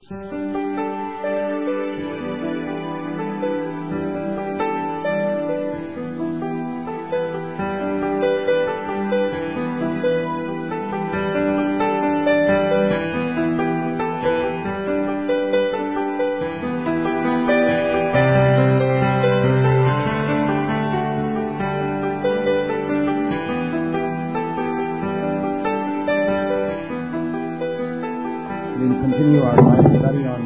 We'll continue our Bible study on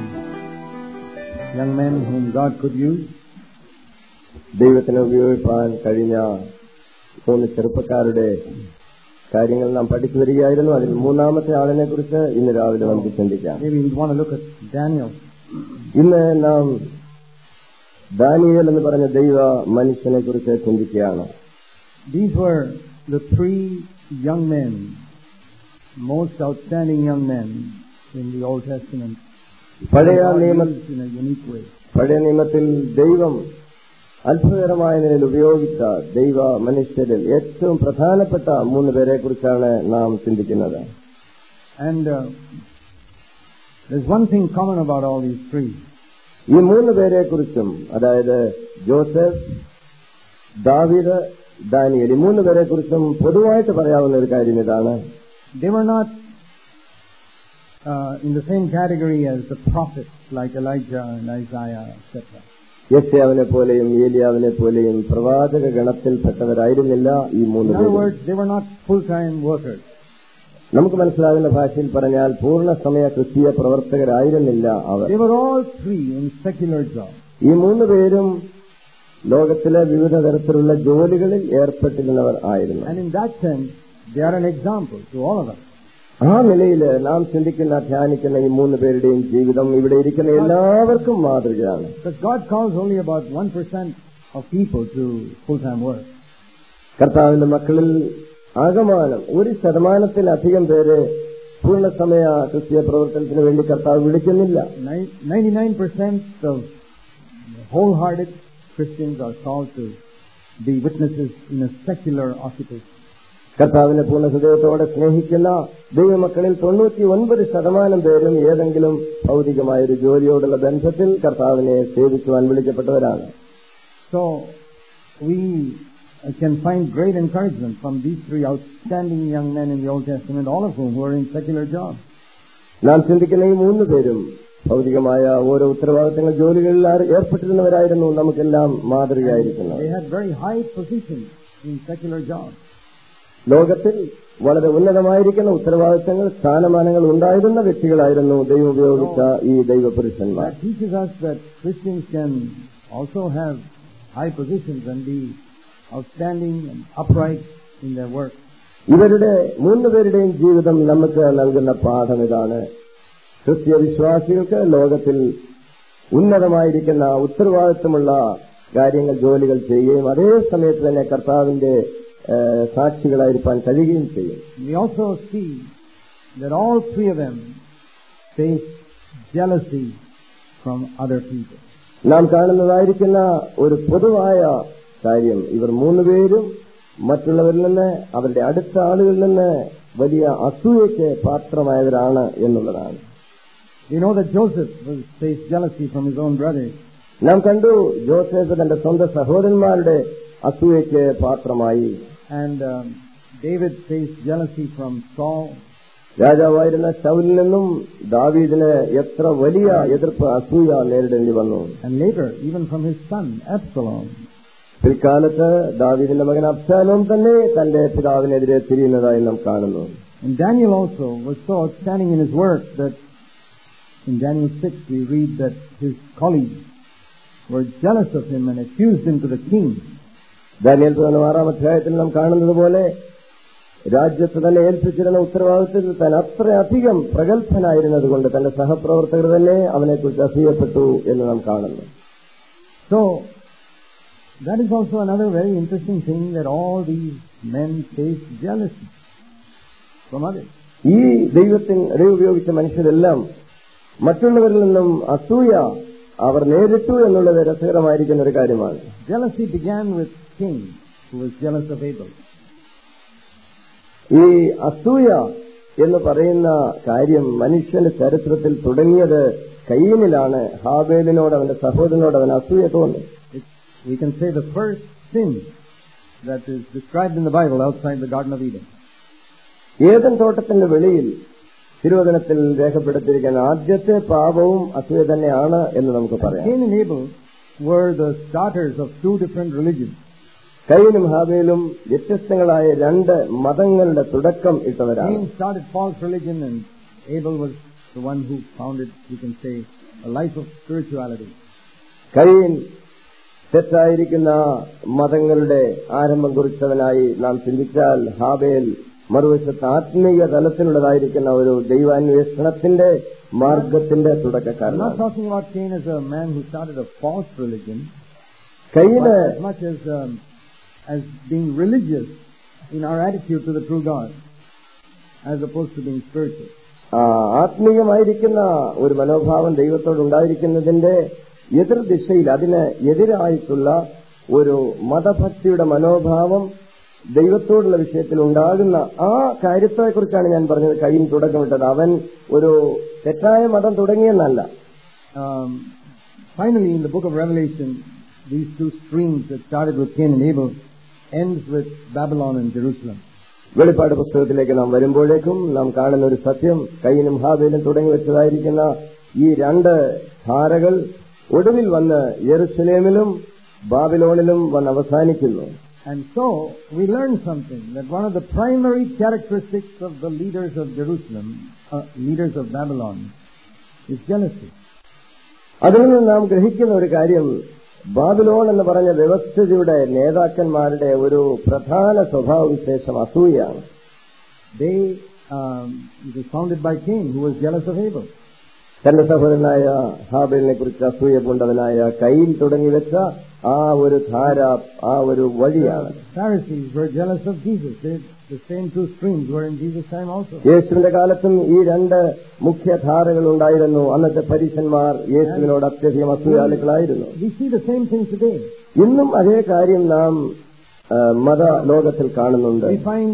young men whom God could use. ദൈവത്തിന് ഉപയോഗിപ്പാൻ കഴിഞ്ഞ മൂന്ന് ചെറുപ്പക്കാരുടെ കാര്യങ്ങൾ നാം പഠിച്ചു വരികയായിരുന്നു അതിൽ മൂന്നാമത്തെ ആളിനെ കുറിച്ച് ഇന്ന് രാവിലെ നമുക്ക് ചിന്തിക്കാം Maybe we want to look at Daniel. ഇന്ന് നാം ദാനിയേൽ എന്ന് പറഞ്ഞ ദൈവ മനുഷ്യനെ കുറിച്ച് ചിന്തിക്കുകയാണ് These were the three young men, most outstanding young men in the Old Testament. പഴയ God നിയമ used in a unique way. പഴയ നിയമത്തിൽ ദൈവം അത്ഭുതകരമായ നിലയിൽ ഉപയോഗിച്ച ദൈവ മനുഷ്യരിൽ ഏറ്റവും പ്രധാനപ്പെട്ട മൂന്ന് പേരെ കുറിച്ചാണ് നാം ചിന്തിക്കുന്നത് And uh, there's one thing common about all these three. ഈ മൂന്ന് പേരെ കുറിച്ചും അതായത് ജോസഫ് ദാവിദ് ദാനിയൽ ഈ മൂന്ന് പേരെ കുറിച്ചും പൊതുവായിട്ട് പറയാവുന്ന ഒരു കാര്യം ഇതാണ് They were not uh, in the same category as the prophets like Elijah and Isaiah, etc. യസ്യാവിനെ പോലെയും ഏലിയാവിനെ പോലെയും പ്രവാചക ഗണത്തിൽപ്പെട്ടവരായിരുന്നില്ല ഈ മൂന്ന് In other പേരും words, they were not full-time workers. നമുക്ക് മനസ്സിലാകുന്ന ഭാഷയിൽ പറഞ്ഞാൽ പൂർണ്ണ സമയ ക്രിസ്തീയ പ്രവർത്തകരായിരുന്നില്ല അവർ They were all three in secular jobs. ഈ മൂന്ന് പേരും ലോകത്തിലെ വിവിധ തരത്തിലുള്ള ജോലികളിൽ ഏർപ്പെട്ടിരുന്നവർ ആയിരുന്നു And in that sense, they are an example to all of us. ആ നിലയിൽ നാം ചിന്തിക്കുന്ന ധ്യാനിക്കുന്ന ഈ മൂന്ന് പേരുടെയും ജീവിതം ഇവിടെ ഇരിക്കുന്ന എല്ലാവർക്കും മാതൃകയാണ് Because God calls only about 1% of people to full-time work. കർത്താവിന്റെ മക്കളിൽ ആകമാനം ഒരു ശതമാനത്തിലധികം പേരെ പൂർണ്ണസമയ ക്രിസ്തീയ പ്രവർത്തനത്തിന് വേണ്ടി കർത്താവ് വിളിക്കുന്നില്ല Nin- 99% of wholehearted Christians are called to be witnesses in a secular occupation. കർത്താവിനെ പൂർണ്ണ ഹൃദയത്തോടെ സ്നേഹിക്കുന്ന ദൈവമക്കളിൽ തൊണ്ണൂറ്റി ഒൻപത് ശതമാനം പേരും ഏതെങ്കിലും ഭൗതികമായ ഒരു ജോലിയോടുള്ള ബന്ധത്തിൽ കർത്താവിനെ സേവിക്കുവാൻ വിളിക്കപ്പെട്ടവരാണ് So we uh, can find great encouragement from these three outstanding young men in the Old Testament, all of whom were in secular jobs. നാം ചിന്തിക്കുന്ന ഈ മൂന്ന് പേരും ഭൗതികമായ ഓരോ ഉത്തരവാദിത്തങ്ങൾ ജോലികളിൽ ആർ- ഏർപ്പെട്ടിരുന്നവരായിരുന്നു നമുക്കെല്ലാം മാതൃകയായിരിക്കുന്നത് They had very high positions in secular jobs. ലോകത്തിൽ വളരെ ഉന്നതമായിരിക്കുന്ന ഉത്തരവാദിത്തങ്ങൾ സ്ഥാനമാനങ്ങൾ ഉണ്ടായിരുന്ന വ്യക്തികളായിരുന്നു ദൈവം ഉപയോഗിച്ച ഈ ദൈവപുരുഷന്മാർ That teaches us that Christians can also have high positions and be outstanding and upright in their work. ഇവരുടെ മൂന്ന് പേരുടെയും ജീവിതം നമുക്ക് നൽകുന്ന പാഠം ഇതാണ് ക്രിസ്തീയ വിശ്വാസികൾക്ക് ലോകത്തിൽ ഉന്നതമായിരിക്കുന്ന ഉത്തരവാദിത്വമുള്ള കാര്യങ്ങൾ ജോലികൾ ചെയ്യുകയും അതേ സമയത്ത് തന്നെ കർത്താവിന്റെ ഏഹ്, സാക്ഷികളായിരിക്കാൻ കഴിയുകയും ചെയ്യും We also see that all three of them face jealousy from other people. നാം കാണുന്നതായിരിക്കുന്ന ഒരു പൊതുവായ കാര്യം ഇവർ മൂന്നുപേരും മറ്റുള്ളവരിൽ നിന്ന് അവരുടെ അടുത്ത ആളുകളിൽ നിന്ന് വലിയ അസൂയയ്ക്ക് പാത്രമായവരാണ് എന്നുള്ളതാണ് We know that Joseph was faced jealousy from his own brothers. നാം കണ്ടു ജോസഫ് തന്റെ സ്വന്തം സഹോദരന്മാരുടെ അസൂയയ്ക്ക് പാത്രമായി And um, David faced jealousy from Saul. രാജാവായിരുന്ന ശൗലിൽ നിന്നും ദാവീദിന് എത്ര വലിയ എതിർപ്പ് അസൂയ നേരിടേണ്ടി വന്നു And later, even from his son, Absalom. പിൽക്കാലത്ത് ദാവീദിന്റെ മകൻ അബ്സാലോം തന്നെ തന്റെ പിതാവിനെതിരെ തിരിയുന്നതായി നാം കാണുന്നു And Daniel also was so outstanding in his work that in Daniel 6 we read that his colleagues were jealous of him and accused him to the king. Daniel പതിനാറാം അധ്യായത്തിൽ നാം കാണുന്നത് പോലെ രാജ്യത്ത് തന്നെ ഏൽപ്പിച്ചിരുന്ന ഉത്തരവാദിത്തത്തിൽ താൻ അത്രയധികം പ്രഗത്ഭനായിരുന്നത് കൊണ്ട് തന്റെ സഹപ്രവർത്തകർ തന്നെ അവനെക്കുറിച്ച് അസൂയപ്പെട്ടു എന്ന് നാം കാണുന്നു So, that is also another very interesting thing that all these men face jealousy from others. ഈ ദൈവത്തിന് ദൈവം ഉപയോഗിച്ച മനുഷ്യരെല്ലാം മറ്റുള്ളവരിൽ നിന്നും അസൂയ അവർ നേരിട്ടു എന്നുള്ളത് രസകരമായിരിക്കുന്ന ഒരു കാര്യമാണ് Jealousy began with Cain, who was jealous of Abel. ഈ അസൂയ എന്ന് പറയുന്ന കാര്യം മനുഷ്യന്റെ ചരിത്രത്തിൽ തുടങ്ങിയത് കയ്യനിലാണ് ഹാബേലിനോട് അവന്റെ സഹോദരനോട് അവൻ അസൂയ തോന്നി It's, we can say the first sin that is described in the Bible outside the Garden of Eden. ഏതൻ തോട്ടത്തിന്റെ വെളിയിൽ തിരുവചനത്തിൽ രേഖപ്പെടുത്തിയിരിക്കുന്ന ആദ്യത്തെ പാപവും അസൂയ തന്നെയാണ് എന്ന് നമുക്ക് പറയാം Cain and Abel were the starters of two different religions. കയ്യനും ഹാബേലും വ്യത്യസ്തങ്ങളായ രണ്ട് മതങ്ങളുടെ തുടക്കം ഇട്ടവരാണ് Cain started false religion and Abel was the one who founded, we can say, a life of spirituality. കയ്യൻ തെറ്റായിരിക്കുന്ന മതങ്ങളുടെ ആരംഭം കുറിച്ചവനായി നാം ചിന്തിച്ചാൽ ഹാബേൽ മറുവശത്ത് ആത്മീയ തലത്തിലുള്ളതായിരിക്കുന്ന ഒരു ദൈവാന്വേഷണത്തിന്റെ മാർഗത്തിന്റെ I'm not തുടക്കക്കാരനാണ് talking about Cain as a man who started a false religion, but കയ്യന് as much as um, as being religious in our attitude to the true God, as opposed to being spiritual. ആ, ആത്മീയമായിരിക്കുന്ന ഒരു മനോഭാവം ദൈവത്തോടുണ്ടായിരിക്കുന്നതിന്റെ എതിർദിശയിൽ അതിന് എതിരായിട്ടുള്ള ഒരു മതഭക്തിയുടെ മനോഭാവം ദൈവത്തോടുള്ള വിഷയത്തിൽ ഉണ്ടാകുന്ന ആ കാര്യത്തെക്കുറിച്ചാണ് ഞാൻ പറഞ്ഞത് കയ്യിൽ തുടക്കമിട്ടത് അവൻ ഒരു തെറ്റായ മതം തുടങ്ങിയെന്നല്ല Um, finally, in the book of Revelation, these two streams that started with Cain and Abel ends with Babylon and Jerusalem. വെളിപ്പാട് പുസ്തകത്തിലേക്ക് നാം വരുമ്പോഴേക്കും നാം കാണുന്ന ഒരു സത്യം കയ്യനും ഹാബേലും തുടങ്ങി വെച്ചതായിരിക്കുന്ന ഈ രണ്ട് ധാരകൾ ഒടുവിൽ വന്ന് യെറുസലേമിലും ബാബിലോണിലും വന്ന് അവസാനിക്കുന്നു And so, we learn something that one of the primary characteristics of the leaders of Jerusalem, uh, leaders of Babylon, is jealousy. അതിൽ നിന്ന് നാം ഗ്രഹിക്കുന്ന ഒരു കാര്യം ബാബിലോൺ എന്ന് പറഞ്ഞ വ്യവസ്ഥിതിയുടെ നേതാക്കന്മാരുടെ ഒരു പ്രധാന സ്വഭാവവിശേഷം അസൂയാണ് They, um, it was founded by Cain, who was jealous of Abel. തന്റെ സഹോദരനായ ഹാബേലിനെ കുറിച്ച് അസൂയ പൂണ്ടവനായ കയ്യിൽ തുടങ്ങി വെച്ച ആ ഒരു ധാര ആ ഒരു വഴിയാണ് The Pharisees were jealous of Jesus. They, the same two streams were in Jesus' time also. യേശുവിന്റെ കാലത്തും ഈ രണ്ട് മുഖ്യധാരകൾ ഉണ്ടായിരുന്നു അന്നത്തെ പരീശന്മാർ യേശുവിനോട് അത്യധികം അസൂയാലുക്കളായിരുന്നു We see the same thing today. ഇന്നും അതേ കാര്യം നാം ആ, മത ലോകത്തിൽ കാണുന്നുണ്ട് We find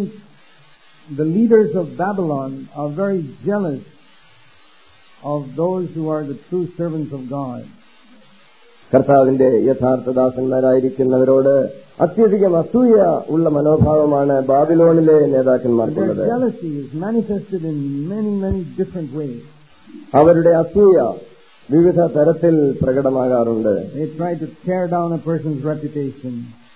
the leaders of Babylon are very jealous of those who are the true servants of God. കർത്താവിന്റെ യഥാർത്ഥ ദാസന്മാരായിരിക്കുന്നവരോട് അത്യധികം അസൂയ ഉള്ള മനോഭാവമാണ് ബാബിലോണിലെ Their നേതാക്കന്മാർക്കുള്ളത് jealousy is manifested in many, many different ways. അവരുടെ അസൂയ വിവിധ തരത്തിൽ പ്രകടമാകാറുണ്ട് They try to tear down a person's reputation.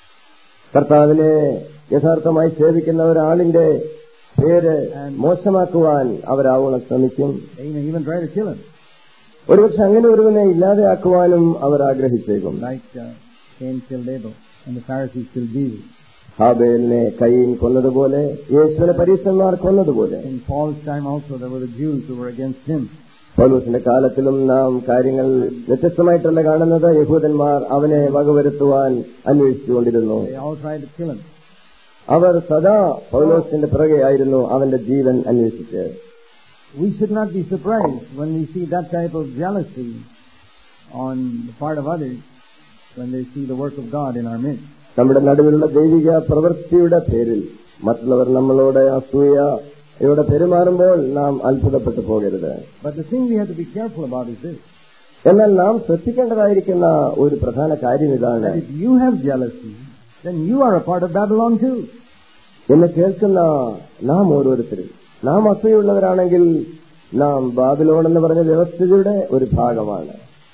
കർത്താവിനെ യഥാർത്ഥമായി സേവിക്കുന്ന ഒരാളിന്റെ പേര് മോശമാക്കുവാൻ അവരാവണം ശ്രമിക്കും They may even try to kill him, ഒരുപക്ഷെ അങ്ങനെ ഒരുവനെ ഇല്ലാതെയാക്കുവാനും അവർ ആഗ്രഹിച്ചേക്കും like uh, Cain killed Abel and the Pharisees killed Jesus. ഹാബേലിനെ കയ്യിൽ കൊന്നതുപോലെ യേശുവിനെ പരീക്ഷന്മാർ കൊന്നതുപോലെ In Paul's time also, there were the Jews who were against him. പൗലോസിന്റെ കാലത്തിലും നാം കാര്യങ്ങൾ വ്യത്യസ്തമായിട്ടല്ല കാണുന്നത് യഹൂദന്മാർ അവനെ വകവരുത്തുവാൻ അന്വേഷിച്ചുകൊണ്ടിരുന്നു They all tried to kill him. അവർ സദാ പൗലോസിന്റെ പിറകെയായിരുന്നു അവന്റെ ജീവൻ അന്വേഷിച്ച് We should not be surprised when we see that type of jealousy on the part of others when they see the work of God in our midst. നമ്മുടെ നടുവിലുള്ള ദൈവിക പ്രവൃത്തിയുടെ പേരിൽ മറ്റുള്ളവർ നമ്മളോട് അസൂയയോടെ പെരുമാറുമ്പോൾ നാം അത്ഭുതപ്പെട്ടു പോകരുത് But the thing we have to be careful about is this. എന്നാൽ നാം ശ്രദ്ധിക്കേണ്ടതായിരിക്കുന്ന ഒരു പ്രധാന കാര്യം ഇതാണ് That if you have jealousy, then you are a part of Babylon too. എന്നെ കേൾക്കുന്ന നാം ഓരോരുത്തരും നാം അസൂയുള്ളവരാണെങ്കിൽ നാം ബാബിലോൺ എന്ന് പറഞ്ഞ വ്യവസ്ഥിതിയുടെ ഒരു ഭാഗമാണ്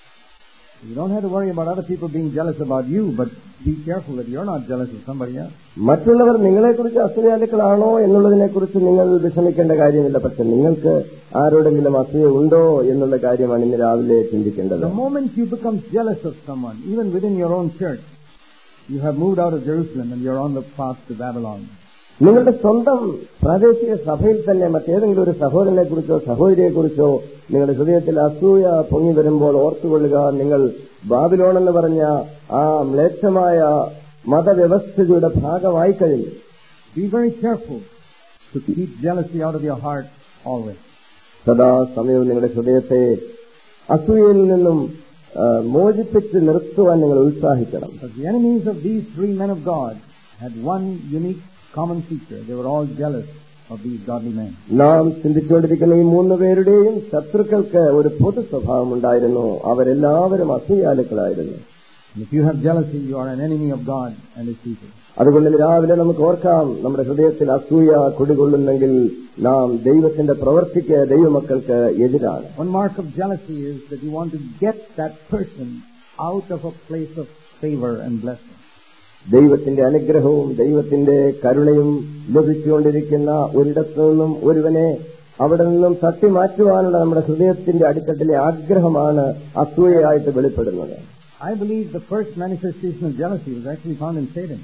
You don't have to worry about other people being jealous about you, but be careful that you're not jealous of somebody else. മറ്റുള്ളവർ നിങ്ങളെക്കുറിച്ച് അസൂയാലുക്കളാണോ എന്നുള്ളതിനെക്കുറിച്ച് നിങ്ങൾ വിഷമിക്കേണ്ട കാര്യമില്ല പക്ഷെ നിങ്ങൾക്ക് ആരോടെങ്കിലും അസൂയ ഉണ്ടോ എന്നുള്ള കാര്യമാണ് ഇന്ന് രാവിലെ ചിന്തിക്കേണ്ടത് The moment you become jealous of someone, even within your own church, you have moved out of Jerusalem and you're on the path to Babylon. നിങ്ങളുടെ സ്വന്തം പ്രാദേശിക സഭയിൽ തന്നെ മറ്റേതെങ്കിലും ഒരു സഹോദരനെ കുറിച്ചോ സഹോദരിയെ കുറിച്ചോ നിങ്ങളുടെ ഹൃദയത്തിൽ അസൂയ പൊങ്ങി വരുമ്പോൾ ഓർത്തുകൊള്ളുക നിങ്ങൾ ബാബിലോൺ എന്ന് പറഞ്ഞ ആ മ്ലേച്ഛമായ മതവ്യവസ്ഥിതിയുടെ ഭാഗമായി കഴിഞ്ഞു Be very careful to keep jealousy out of your heart always. സദാ സമയവും നിങ്ങളുടെ ഹൃദയത്തെ അസൂയയിൽ നിന്നും ആ, മോചിപ്പിച്ച് നിർത്തുവാൻ നിങ്ങൾ ഉത്സാഹിക്കണം Because the enemies of these three men of God had one unique common feature. They were all jealous of these godly men. നാം ചിന്തിച്ചുകൊണ്ടിരിക്കുന്ന ഈ മൂന്ന് പേരുടെയും ശത്രുക്കൾക്ക് ഒരു പൊതു സ്വഭാവം ഉണ്ടായിരുന്നു അവരെല്ലാവരും അസൂയാലുക്കളായിരുന്നു And if you have jealousy, you are an enemy of God and His people. അതുകൊണ്ട് ഇന്ന് രാവിലെ നമുക്ക് ഓർക്കാം നമ്മുടെ ഹൃദയത്തിൽ അസൂയ കുടികൊള്ളുന്നെങ്കിൽ നാം ദൈവത്തിന്റെ പ്രവർത്തിക്ക് ദൈവമക്കൾക്ക് എതിരാണ് One mark of jealousy is that you want to get that person out of a place of favor and blessing. ദൈവത്തിന്റെ അനുഗ്രഹവും ദൈവത്തിന്റെ കരുണയും ലഭിച്ചുകൊണ്ടിരിക്കുന്ന ഒരിടത്തു നിന്നും ഒരുവനെ അവിടെ നിന്നും തട്ടി മാറ്റുവാനുള്ള നമ്മുടെ ഹൃദയത്തിന്റെ അടിത്തട്ടിലെ ആഗ്രഹമാണ് അസൂയയായിട്ട് വെളിപ്പെടുന്നത് I believe the first manifestation of jealousy was actually found in Satan.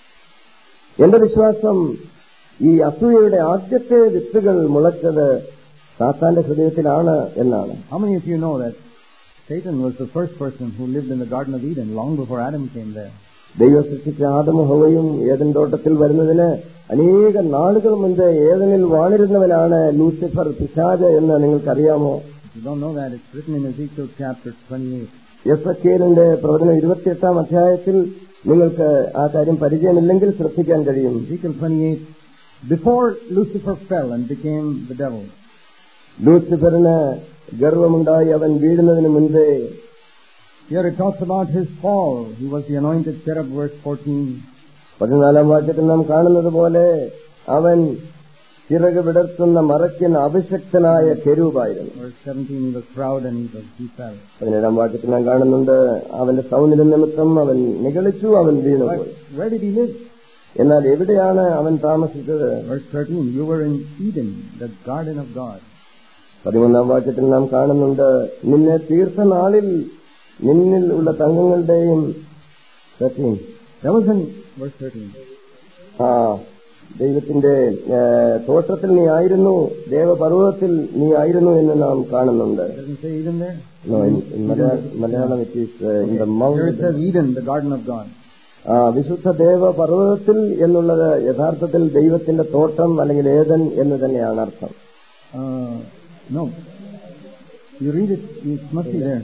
എന്റെ വിശ്വാസം ഈ അസൂയയുടെ ആദ്യത്തെ വിത്തുകൾ മുളച്ചത് സാത്താന്റെ ഹൃദയത്തിലാണ് എന്നാണ് How many of you know that Satan was the first person who lived in the Garden of Eden long before Adam came there? ദൈവം സൃഷ്ടിച്ച ആദമഹവയും ഏതൻ തോട്ടത്തിൽ വരുന്നതിന് അനേക നാളുകൾ മുമ്പ് ഏതനിൽ വാണിരുന്നവനാണ് ലൂസിഫർ പിശാജ് എന്ന് നിങ്ങൾക്കറിയാമോ If you don't know that, it's written in Ezekiel chapter 28. എസ് എക്കേലിന്റെ പ്രവചനം ഇരുപത്തിയെട്ടാം അധ്യായത്തിൽ നിങ്ങൾക്ക് ആ കാര്യം പരിചയമില്ലെങ്കിൽ ശ്രദ്ധിക്കാൻ കഴിയും Ezekiel 28, before Lucifer fell and became the devil, ലൂസിഫറിന് ഗർവമുണ്ടായി അവൻ വീഴുന്നതിന് മുൻപേ here it talks about his fall. He was the anointed cherub, verse 14. പതിനാലാം വാക്യത്തിൽ നാം കാണുന്നത് പോലെ അവൻ ചിറക് വിടർത്തുന്ന മറയ്ക്കുന്ന അഭിഷക്തനായ കെരൂപായിരുന്നു Verse 17, he was proud and he, was, he fell. പതിനേഴാം വാക്യത്തിൽ നാം കാണുന്നുണ്ട് അവന്റെ സൗന്ദര്യ നിമിത്തം അവൻ നിഗളിച്ചു അവൻ But വീണുപോയി where did he live? എന്നാൽ എവിടെയാണ് അവൻ താമസിച്ചത് Verse 13, you were in Eden, the garden of God. പതിമൂന്നാം വാക്യത്തിൽ നാം കാണുന്നുണ്ട് നിന്നെ തീർത്ത നാളിൽ നിന്നിൽ ഉള്ള തങ്കങ്ങളുടെയും thirteen. There was an, verse 13, ആ ദൈവത്തിന്റെ ഏ, തോട്ടത്തിൽ നീ ആയിരുന്നു ദേവപർവ്വതത്തിൽ നീ ആയിരുന്നു എന്ന് നാം കാണുന്നുണ്ട് it doesn't say Eden there? No, in, in Malayalam, Malayalam it is uh, in the Here it says mount. Eden, the garden of God. ആ വിശുദ്ധ ദേവപർവ്വതത്തിൽ എന്നുള്ളത് യഥാർത്ഥത്തിൽ ദൈവത്തിന്റെ തോട്ടം അല്ലെങ്കിൽ ഏതൻ എന്ന് തന്നെയാണ് അർത്ഥം Uh, no. You read it, it must be there.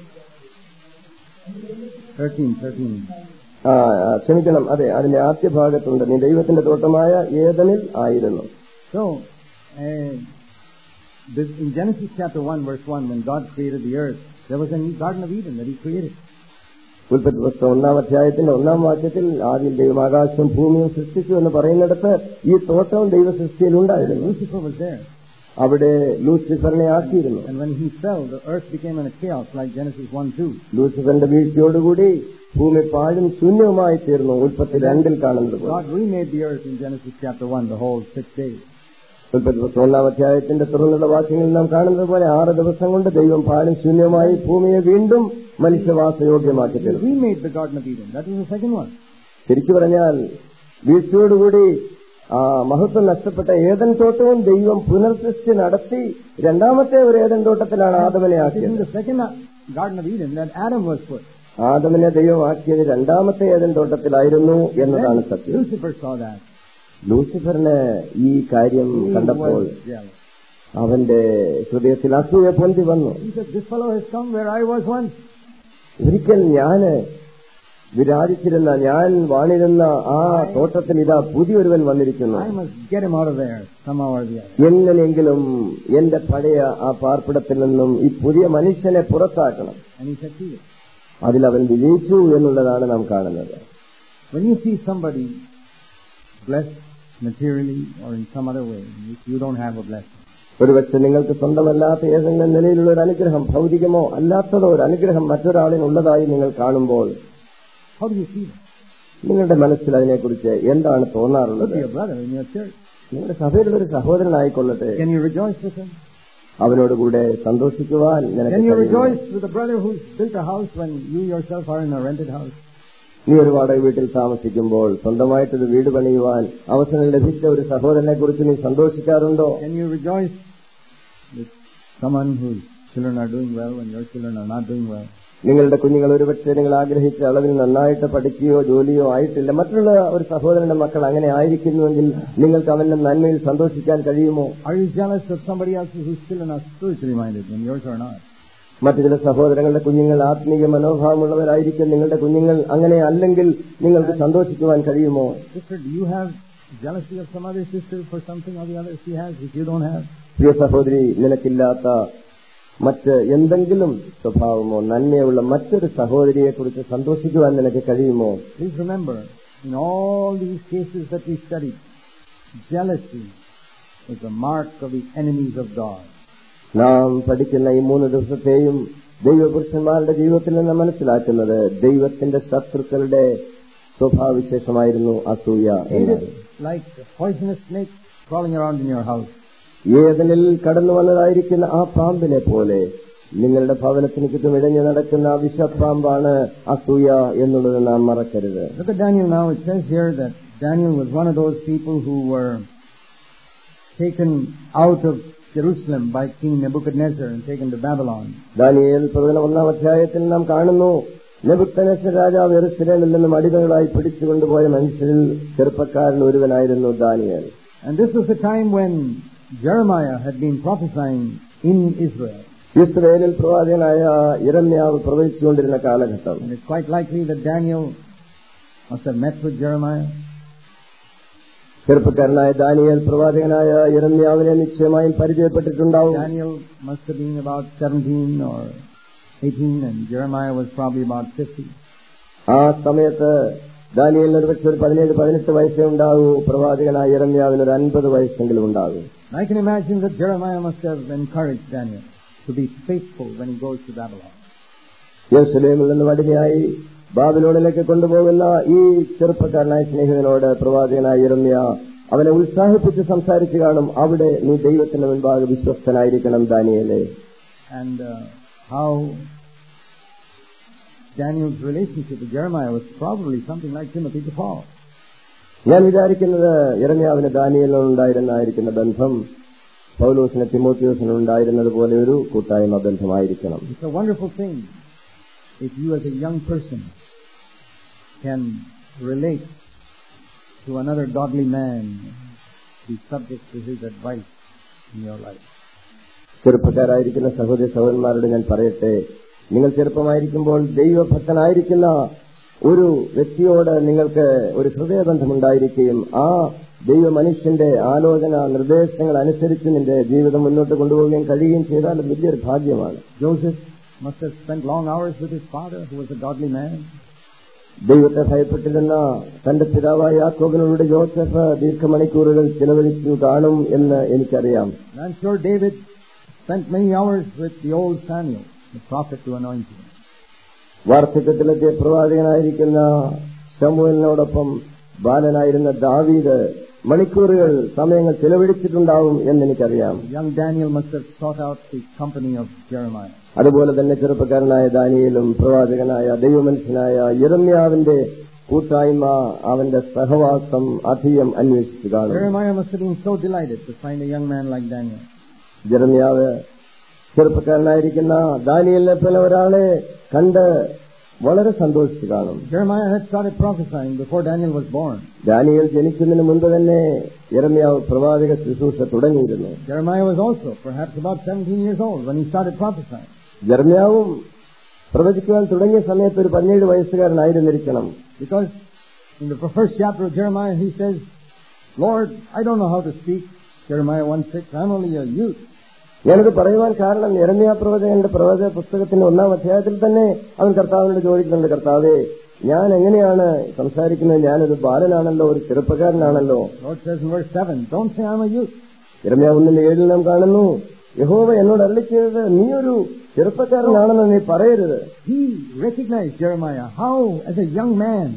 13, 13. ആ ആ, ക്ഷമിക്കണം അതെ അതിന്റെ ആദ്യ ഭാഗത്തുണ്ട് നീ ദൈവത്തിന്റെ തോട്ടമായ ഏതനിൽ ആയിരുന്നു So, uh, this, in Genesis chapter 1, verse 1, when God created the earth, there was a new garden of Eden that He created. ഉൽപ്പത്തി പുസ്തകം ഒന്നാം അധ്യായത്തിന്റെ ഒന്നാം വാക്യത്തിൽ ആദ്യം ദൈവം ആകാശവും ഭൂമിയും സൃഷ്ടിച്ചു എന്ന് പറയുന്നിടത്ത് ഈ തോട്ടവും ദൈവ സൃഷ്ടിയിൽ ഉണ്ടായിരുന്നു Lucifer was there. അവിടെ ലൂസിഫറിനെ ആക്കിയിരുന്നു And when he fell, the earth became in a chaos like Genesis 1 2. ലൂസിഫറിന്റെ വീഴ്ചയോടുകൂടി ഭൂമി പാഴും ശൂന്യവുമായി തീർന്നു ഉൽപ്പത്തി രണ്ടിൽ കാണുന്നത് പോലെ God remade the earth in Genesis chapter 1, the whole six days. ഉൽപ്പത്തി പുസ്തകം ഒന്നാം അധ്യായത്തിന്റെ തുടർന്നുള്ള വാക്യങ്ങളിൽ നാം കാണുന്നത് പോലെ ആറ് ദിവസം കൊണ്ട് ദൈവം പാഴും ശൂന്യമായി ഭൂമിയെ വീണ്ടും മനുഷ്യവാസയോഗ്യമാക്കി He തീർന്നു remade the Garden of Eden. That was the second one. ശരിക്കു പറഞ്ഞാൽ വീഴ്ചയോടുകൂടി ആ മഹത്വം നഷ്ടപ്പെട്ട ഏതൻ തോട്ടവും ദൈവം പുനർസൃഷ്ടി നടത്തി രണ്ടാമത്തെ ഒരു ഏതൻ തോട്ടത്തിലാണ് ആദമനെ It is in ആക്കിയത് the second uh, Garden of Eden that Adam was put. ആദമനെ ദൈവം ആക്കിയത് രണ്ടാമത്തെ ഏതൻ തോട്ടത്തിലായിരുന്നു എന്നതാണ് Then സത്യം Lucifer saw that. ലൂസിഫറിന് ഈ കാര്യം He കണ്ടപ്പോൾ was jealous. അവന്റെ ഹൃദയത്തിൽ അസൂയ പൊന്തി വന്നു He said, This fellow has come where I was once. ഒരിക്കൽ ഞാന് വിരാജിച്ചിരുന്ന ഞാൻ വാണിരുന്ന ആ തോട്ടത്തിൽ ഇതാ പുതിയൊരുവൻ വന്നിരിക്കുന്നു I must get him out of there somehow or the other. എങ്ങനെയെങ്കിലും എന്റെ പഴയ ആ പാർപ്പിടത്തിൽ നിന്നും ഈ പുതിയ മനുഷ്യനെ പുറത്താക്കണം And he succeeded. അതിൽ അവൻ വിജയിച്ചു എന്നുള്ളതാണ് നാം കാണുന്നത് When you see somebody blessed materially or in some other way, if you don't have a blessing, ഒരുപക്ഷെ നിങ്ങൾക്ക് സ്വന്തമല്ലാത്ത ഏതെങ്കിലും നിലയിലുള്ള ഒരു അനുഗ്രഹം ഭൗതികമോ അല്ലാത്തതോ ഒരു അനുഗ്രഹം മറ്റൊരാളിനുള്ളതായി നിങ്ങൾ കാണുമ്പോൾ how do you feel? നിങ്ങളുടെ മനസ്സിൽ അതിനെക്കുറിച്ച് എന്താണ് Could തോന്നാറുള്ളത് be a brother in your church. നിങ്ങളുടെ സഭയിലുള്ള ഒരു സഹോദരനായിക്കൊള്ളട്ടെ Can you rejoice with him? അവനോടുകൂടെ സന്തോഷിക്കുവാൻ നിനക്ക് Can you കഴിയുമോ? rejoice with a brother who's built a house when you yourself are in a rented house? നീ ഒരു വാടക വീട്ടിൽ താമസിക്കുമ്പോൾ സ്വന്തമായിട്ടൊരു വീട് പണിയുവാൻ അവസരം ലഭിച്ച ഒരു സഹോദരനെ കുറിച്ച് നീ സന്തോഷിക്കാറുണ്ടോ Can you rejoice with someone whose children are doing well when your children are not doing well? നിങ്ങളുടെ കുഞ്ഞുങ്ങൾ ഒരുപക്ഷെ നിങ്ങൾ ആഗ്രഹിച്ച അളവിൽ നന്നായിട്ട് പഠിക്കുകയോ ജോലിയോ ആയിട്ടില്ല മറ്റുള്ള ഒരു സഹോദരന്റെ മക്കൾ അങ്ങനെ ആയിരിക്കുന്നുവെങ്കിൽ നിങ്ങൾക്ക് അവന്റെ നന്മയിൽ സന്തോഷിക്കാൻ കഴിയുമോ Are you jealous of somebody else whose children are spiritually minded when yours are not? മറ്റു ചില സഹോദരങ്ങളുടെ കുഞ്ഞുങ്ങൾ ആത്മീയ മനോഭാവമുള്ളവരായിരിക്കും നിങ്ങളുടെ കുഞ്ഞുങ്ങൾ അങ്ങനെ അല്ലെങ്കിൽ നിങ്ങൾക്ക് സന്തോഷിക്കുവാൻ കഴിയുമോ Sister, do you have jealousy of some other sister for something or the other she has which you don't have? പ്രിയ സഹോദരി നിനക്കില്ലാത്ത മറ്റ് എന്തെങ്കിലും സ്വഭാവമോ നന്മയുള്ള മറ്റൊരു സഹോദരിയെ കുറിച്ച് സന്തോഷിക്കുവാൻ നിനക്ക് കഴിയുമോ Please remember, in all these cases that we studied, jealousy is the mark of the enemies of God. നാം പഠിക്കുന്ന ഈ മൂന്ന് ദിവസത്തെയും ദൈവപുരുഷന്മാരുടെ ജീവിതത്തിൽ നിന്ന് മനസ്സിലാക്കുന്നത് ദൈവത്തിന്റെ ശത്രുക്കളുടെ സ്വഭാവവിശേഷമായിരുന്നു അസൂയ It എന്നത് is like a poisonous snake crawling around in your house. ഏതനിൽ കടന്നു വന്നതായിരിക്കുന്ന ആ പാമ്പിനെ പോലെ നിങ്ങളുടെ ഭവനത്തിന് ചുറ്റും ഇഴഞ്ഞു നടക്കുന്ന ആ വിഷപ്പാമ്പാണ് അസൂയ എന്നുള്ളത് നാം മറക്കരുത് Look at Daniel now. It says here that Daniel was one of those people who were taken out of Jerusalem by King Nebuchadnezzar and taken to Babylon. Daniel പ്രവചന ഒന്നാം അധ്യായത്തിൽ നാം കാണുന്നു നെബുക്കനേശ്വര രാജാവ് എറുസലേമിൽ നിന്നും അടിമകളായി പിടിച്ചുകൊണ്ടുപോയ മനുഷ്യരിൽ ചെറുപ്പക്കാരൻ ഒരുവനായിരുന്നു Daniel And this was the time when Jeremiah had been prophesying in Israel. ഇസ്രയേലിൽ പ്രവാചകനായ ഇരമ്യാവ് പ്രവചിച്ചുകൊണ്ടിരുന്ന കാലഘട്ടം And it's quite likely that Daniel must have met with Jeremiah. ചെറുപ്പക്കാരനായ ദാനിയേൽ പ്രവാചകനായ ഇരമ്യാവിനെ നിശ്ചയമായും പരിചയപ്പെട്ടിട്ടുണ്ടാവും Daniel must have been about 17 or 18 and Jeremiah was probably about 50. ആ സമയത്ത് ദാനിയേലിന് ഒരുപക്ഷെ ഒരു പതിനേഴ് പതിനെട്ട് വയസ്സേ ഉണ്ടാകൂ പ്രവാചകനായ ഇരമ്യാവിന് ഒരു അൻപത് വയസ്സെങ്കിലും ഉണ്ടാകും And I can imagine that Jeremiah must have encouraged Daniel to be faithful when he goes to Babylon. യെരുസലേമിൽ നിന്നും അടിമയായി ബാബിലോണിലേക്ക് കൊണ്ടുപോകുന്ന ഈ ചെറുപ്പക്കാരനായ സ്നേഹിതനോട് പ്രവാചകനായ ഇരമ്യ അവനെ ഉത്സാഹിപ്പിച്ച് സംസാരിച്ചു കാണും അവിടെ നീ ദൈവത്തിന് മുൻപാകെ വിശ്വസ്തനായിരിക്കണം ദാനിയേലെ And uh, how Daniel's relationship with Jeremiah was probably something like Timothy to Paul. ഞാൻ വിചാരിക്കുന്നത് ഇരമ്യാവിന് ദാനിയലിനുണ്ടായിരുന്നായിരിക്കുന്ന ബന്ധം പൗലോസിന് തിമോത്യോസിന് ഉണ്ടായിരുന്നത് പോലെ ഒരു കൂട്ടായ്മ ബന്ധമായിരിക്കണം It's a wonderful thing if you as a young person can relate to another godly man, be subject to his advice in your life. ചെറുപ്പക്കാരായിരിക്കുന്ന സഹോദരി സഹോദരന്മാരോട് ഞാൻ പറയട്ടെ നിങ്ങൾ ചെറുപ്പമായിരിക്കുമ്പോൾ ദൈവഭക്തനായിരിക്കുന്ന ഒരു വ്യക്തിയോട് നിങ്ങൾക്ക് ഒരു ഹൃദയബന്ധമുണ്ടായിരിക്കുകയും ആ ദൈവ മനുഷ്യന്റെ ആലോചന നിർദ്ദേശങ്ങൾ അനുസരിച്ച് നിന്റെ ജീവിതം മുന്നോട്ട് കൊണ്ടുപോവുകയും കഴിയുകയും ചെയ്താൽ അത് വലിയൊരു ഭാഗ്യമാണ് Joseph must have spent long hours with his father, who was a godly man. ദൈവത്തെ ഭയപ്പെട്ടിരുന്ന തന്റെ പിതാവായ യാക്കോബിനോട് ജോസഫ് ദീർഘമണിക്കൂറുകൾ ചിലവഴിച്ചു കാണും എന്ന് എനിക്കറിയാം And I'm sure David spent many hours with the old Samuel, the prophet to anoint him. വാർദ്ധക്യത്തിലെത്തിയ പ്രവാചകനായിരിക്കുന്ന ശമുവലിനോടൊപ്പം ബാലനായിരുന്ന ദാവീദ് മണിക്കൂറുകൾ സമയങ്ങൾ ചിലവഴിച്ചിട്ടുണ്ടാവും എന്ന് എനിക്കറിയാം Young Daniel must have sought out the company of Jeremiah. അതുപോലെ തന്നെ ചെറുപ്പക്കാരനായ ദാനിയേലും പ്രവാചകനായ ദൈവമനുഷ്യനായ ഇറമ്യാവിന്റെ കൂട്ടായ്മ അവന്റെ സഹവാസം അധികം അന്വേഷിച്ചു കാണും Jeremiah must have been so delighted to find a young man like Daniel. ജെറമ്യാവ് ചെറുപ്പക്കാരനായിരിക്കുന്ന ദാനിയലിനെ പോലെ ഒരാളെ കണ്ട് വളരെ സന്തോഷിച്ചു കാണും Jeremiah had started prophesying before Daniel was born. Daniel ജനിക്കുന്നതിന് മുൻപ് തന്നെ ഇറമ്യാവ് പ്രവാചക ശുശ്രൂഷ തുടങ്ങിയിരുന്നു Jeremiah was also perhaps about 17 years old when he started prophesying. ജർമ്യാവും പ്രവചിക്കുവാൻ തുടങ്ങിയ സമയത്ത് ഒരു പതിനേഴ് വയസ്സുകാരനായിരുന്നിരിക്കണം Because in the first chapter of Jeremiah he says, Lord, I don't know how to speak. Jeremiah 1 6, I'm only a youth. ഞാനത് പറയുവാൻ കാരണം ഇറമ്യ പ്രവചകന്റെ പ്രവചന പുസ്തകത്തിന്റെ ഒന്നാം അധ്യായത്തിൽ തന്നെ അവൻ കർത്താവിനോട് ചോദിക്കുന്നുണ്ട് കർത്താവേ ഞാൻ എങ്ങനെയാണ് സംസാരിക്കുന്നത് ഞാനൊരു ബാലനാണല്ലോ ഒരു ചെറുപ്പക്കാരനാണല്ലോ Lord says in verse 7, Don't say I'm a youth. ഇറമ്യ ഒന്നിന്റെ ഏഴിൽ നാം കാണുന്നു യഹോവ എന്നോട് അരളിച്ചത് നീ ഒരു ചെറുപ്പക്കാരനാണെന്ന് നീ പറയരുത് He recognized Jeremiah, how as a young man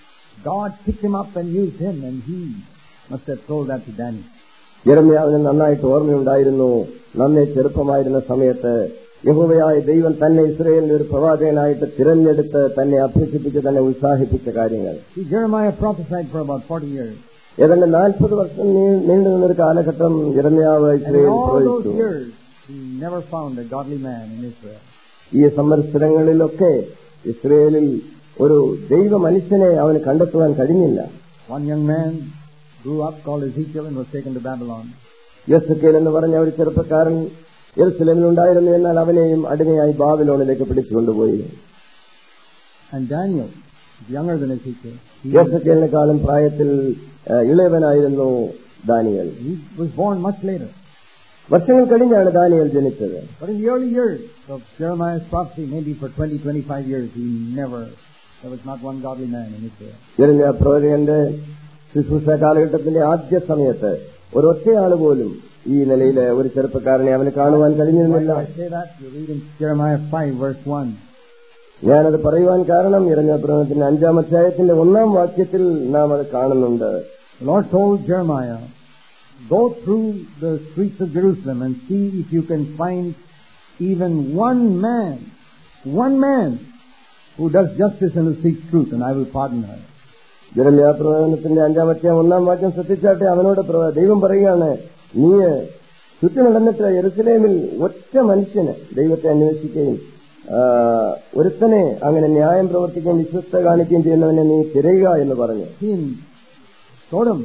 God picked him up and used him, and he must have told that to Daniel. ഇറമ്യാവിന് നന്നായിട്ട് ഓർമ്മയുണ്ടായിരുന്നു നന്നേ ചെറുപ്പമായിരുന്ന സമയത്ത് യഹോവയായ ദൈവം തന്നെ ഇസ്രയേലിന്റെ ഒരു പ്രവാചകനായിട്ട് തിരഞ്ഞെടുത്ത് തന്നെ അഭ്യസിപ്പിച്ച് തന്നെ ഉത്സാഹിപ്പിച്ച കാര്യങ്ങൾ See, Jeremiah prophesied for about 40 years. ഏതാണ്ട് നാൽപ്പത് വർഷം നീ- നീണ്ടു നിന്നൊരു കാലഘട്ടം ഇറമ്യാവ് And in Israel all those പ്രവചിച്ചു years, he never found a godly man in Israel. ഈ സംവത്സരങ്ങളിലൊക്കെ ഇസ്രയേലിൽ ഒരു ദൈവ മനുഷ്യനെ അവന് കണ്ടെത്തുവാൻ കഴിഞ്ഞില്ല One young man grew up called Ezekiel and was taken to Babylon. യെസുക്കേൽ എന്ന് പറഞ്ഞ ഒരു ചെറുപ്പക്കാരൻ യെറുസലേമിൽ ഉണ്ടായിരുന്നു എന്നാൽ അവനെയും അടിമയായി ബാബിലോണിലേക്ക് പിടിച്ചുകൊണ്ടുപോയി And Daniel younger than Ezekiel. He, യേസക്കേലിനെക്കാളും പ്രായത്തിൽ ആ, ഇളയവനായിരുന്നു Daniel he was born much later. വർഷങ്ങൾ കഴിഞ്ഞാണ് ദാനിയൽ ജനിച്ചത് But in the early years of Jeremiah's prophecy, maybe for 20, 25 years, he never, there was not one godly man in Israel. Jeremiah പ്രവചകന്റെ ശുശ്രൂഷ കാലഘട്ടത്തിന്റെ ആദ്യ സമയത്ത് ഒരൊറ്റയാള് പോലും ഈ നിലയിൽ ഒരു ചെറുപ്പക്കാരനെ അവന് കാണുവാൻ Why കഴിഞ്ഞിരുന്നില്ല do I say that? You read in Jeremiah 5, verse 1. ഞാനത് പറയുവാൻ കാരണം ഇറങ്ങിയ പ്രവചനത്തിന്റെ അഞ്ചാം അധ്യായത്തിന്റെ ഒന്നാം വാക്യത്തിൽ നാം അത് കാണുന്നുണ്ട് The Lord told Jeremiah, Go through the streets of Jerusalem and see if you can find even one man, one man who does justice and who seeks truth, and I will pardon her. Jeremiah പ്രവചനത്തിന്റെ അഞ്ചാം അധ്യായം ഒന്നാം വാക്യം ശ്രദ്ധിച്ചാട്ടെ അവനോട് പ്ര- ദൈവം പറയുകയാണ് നീ ചുറ്റി നടന്നിട്ട് യെറുസലേമിൽ ഒറ്റ മനുഷ്യന് ദൈവത്തെ അന്വേഷിക്കുകയും ആ, ഒരുത്തനെ അങ്ങനെ ന്യായം പ്രവർത്തിക്കുകയും വിശ്വസ്ത കാണിക്കുകയും ചെയ്യുന്നവനെ നീ തിരയുക എന്ന് പറഞ്ഞു See, in Sodom,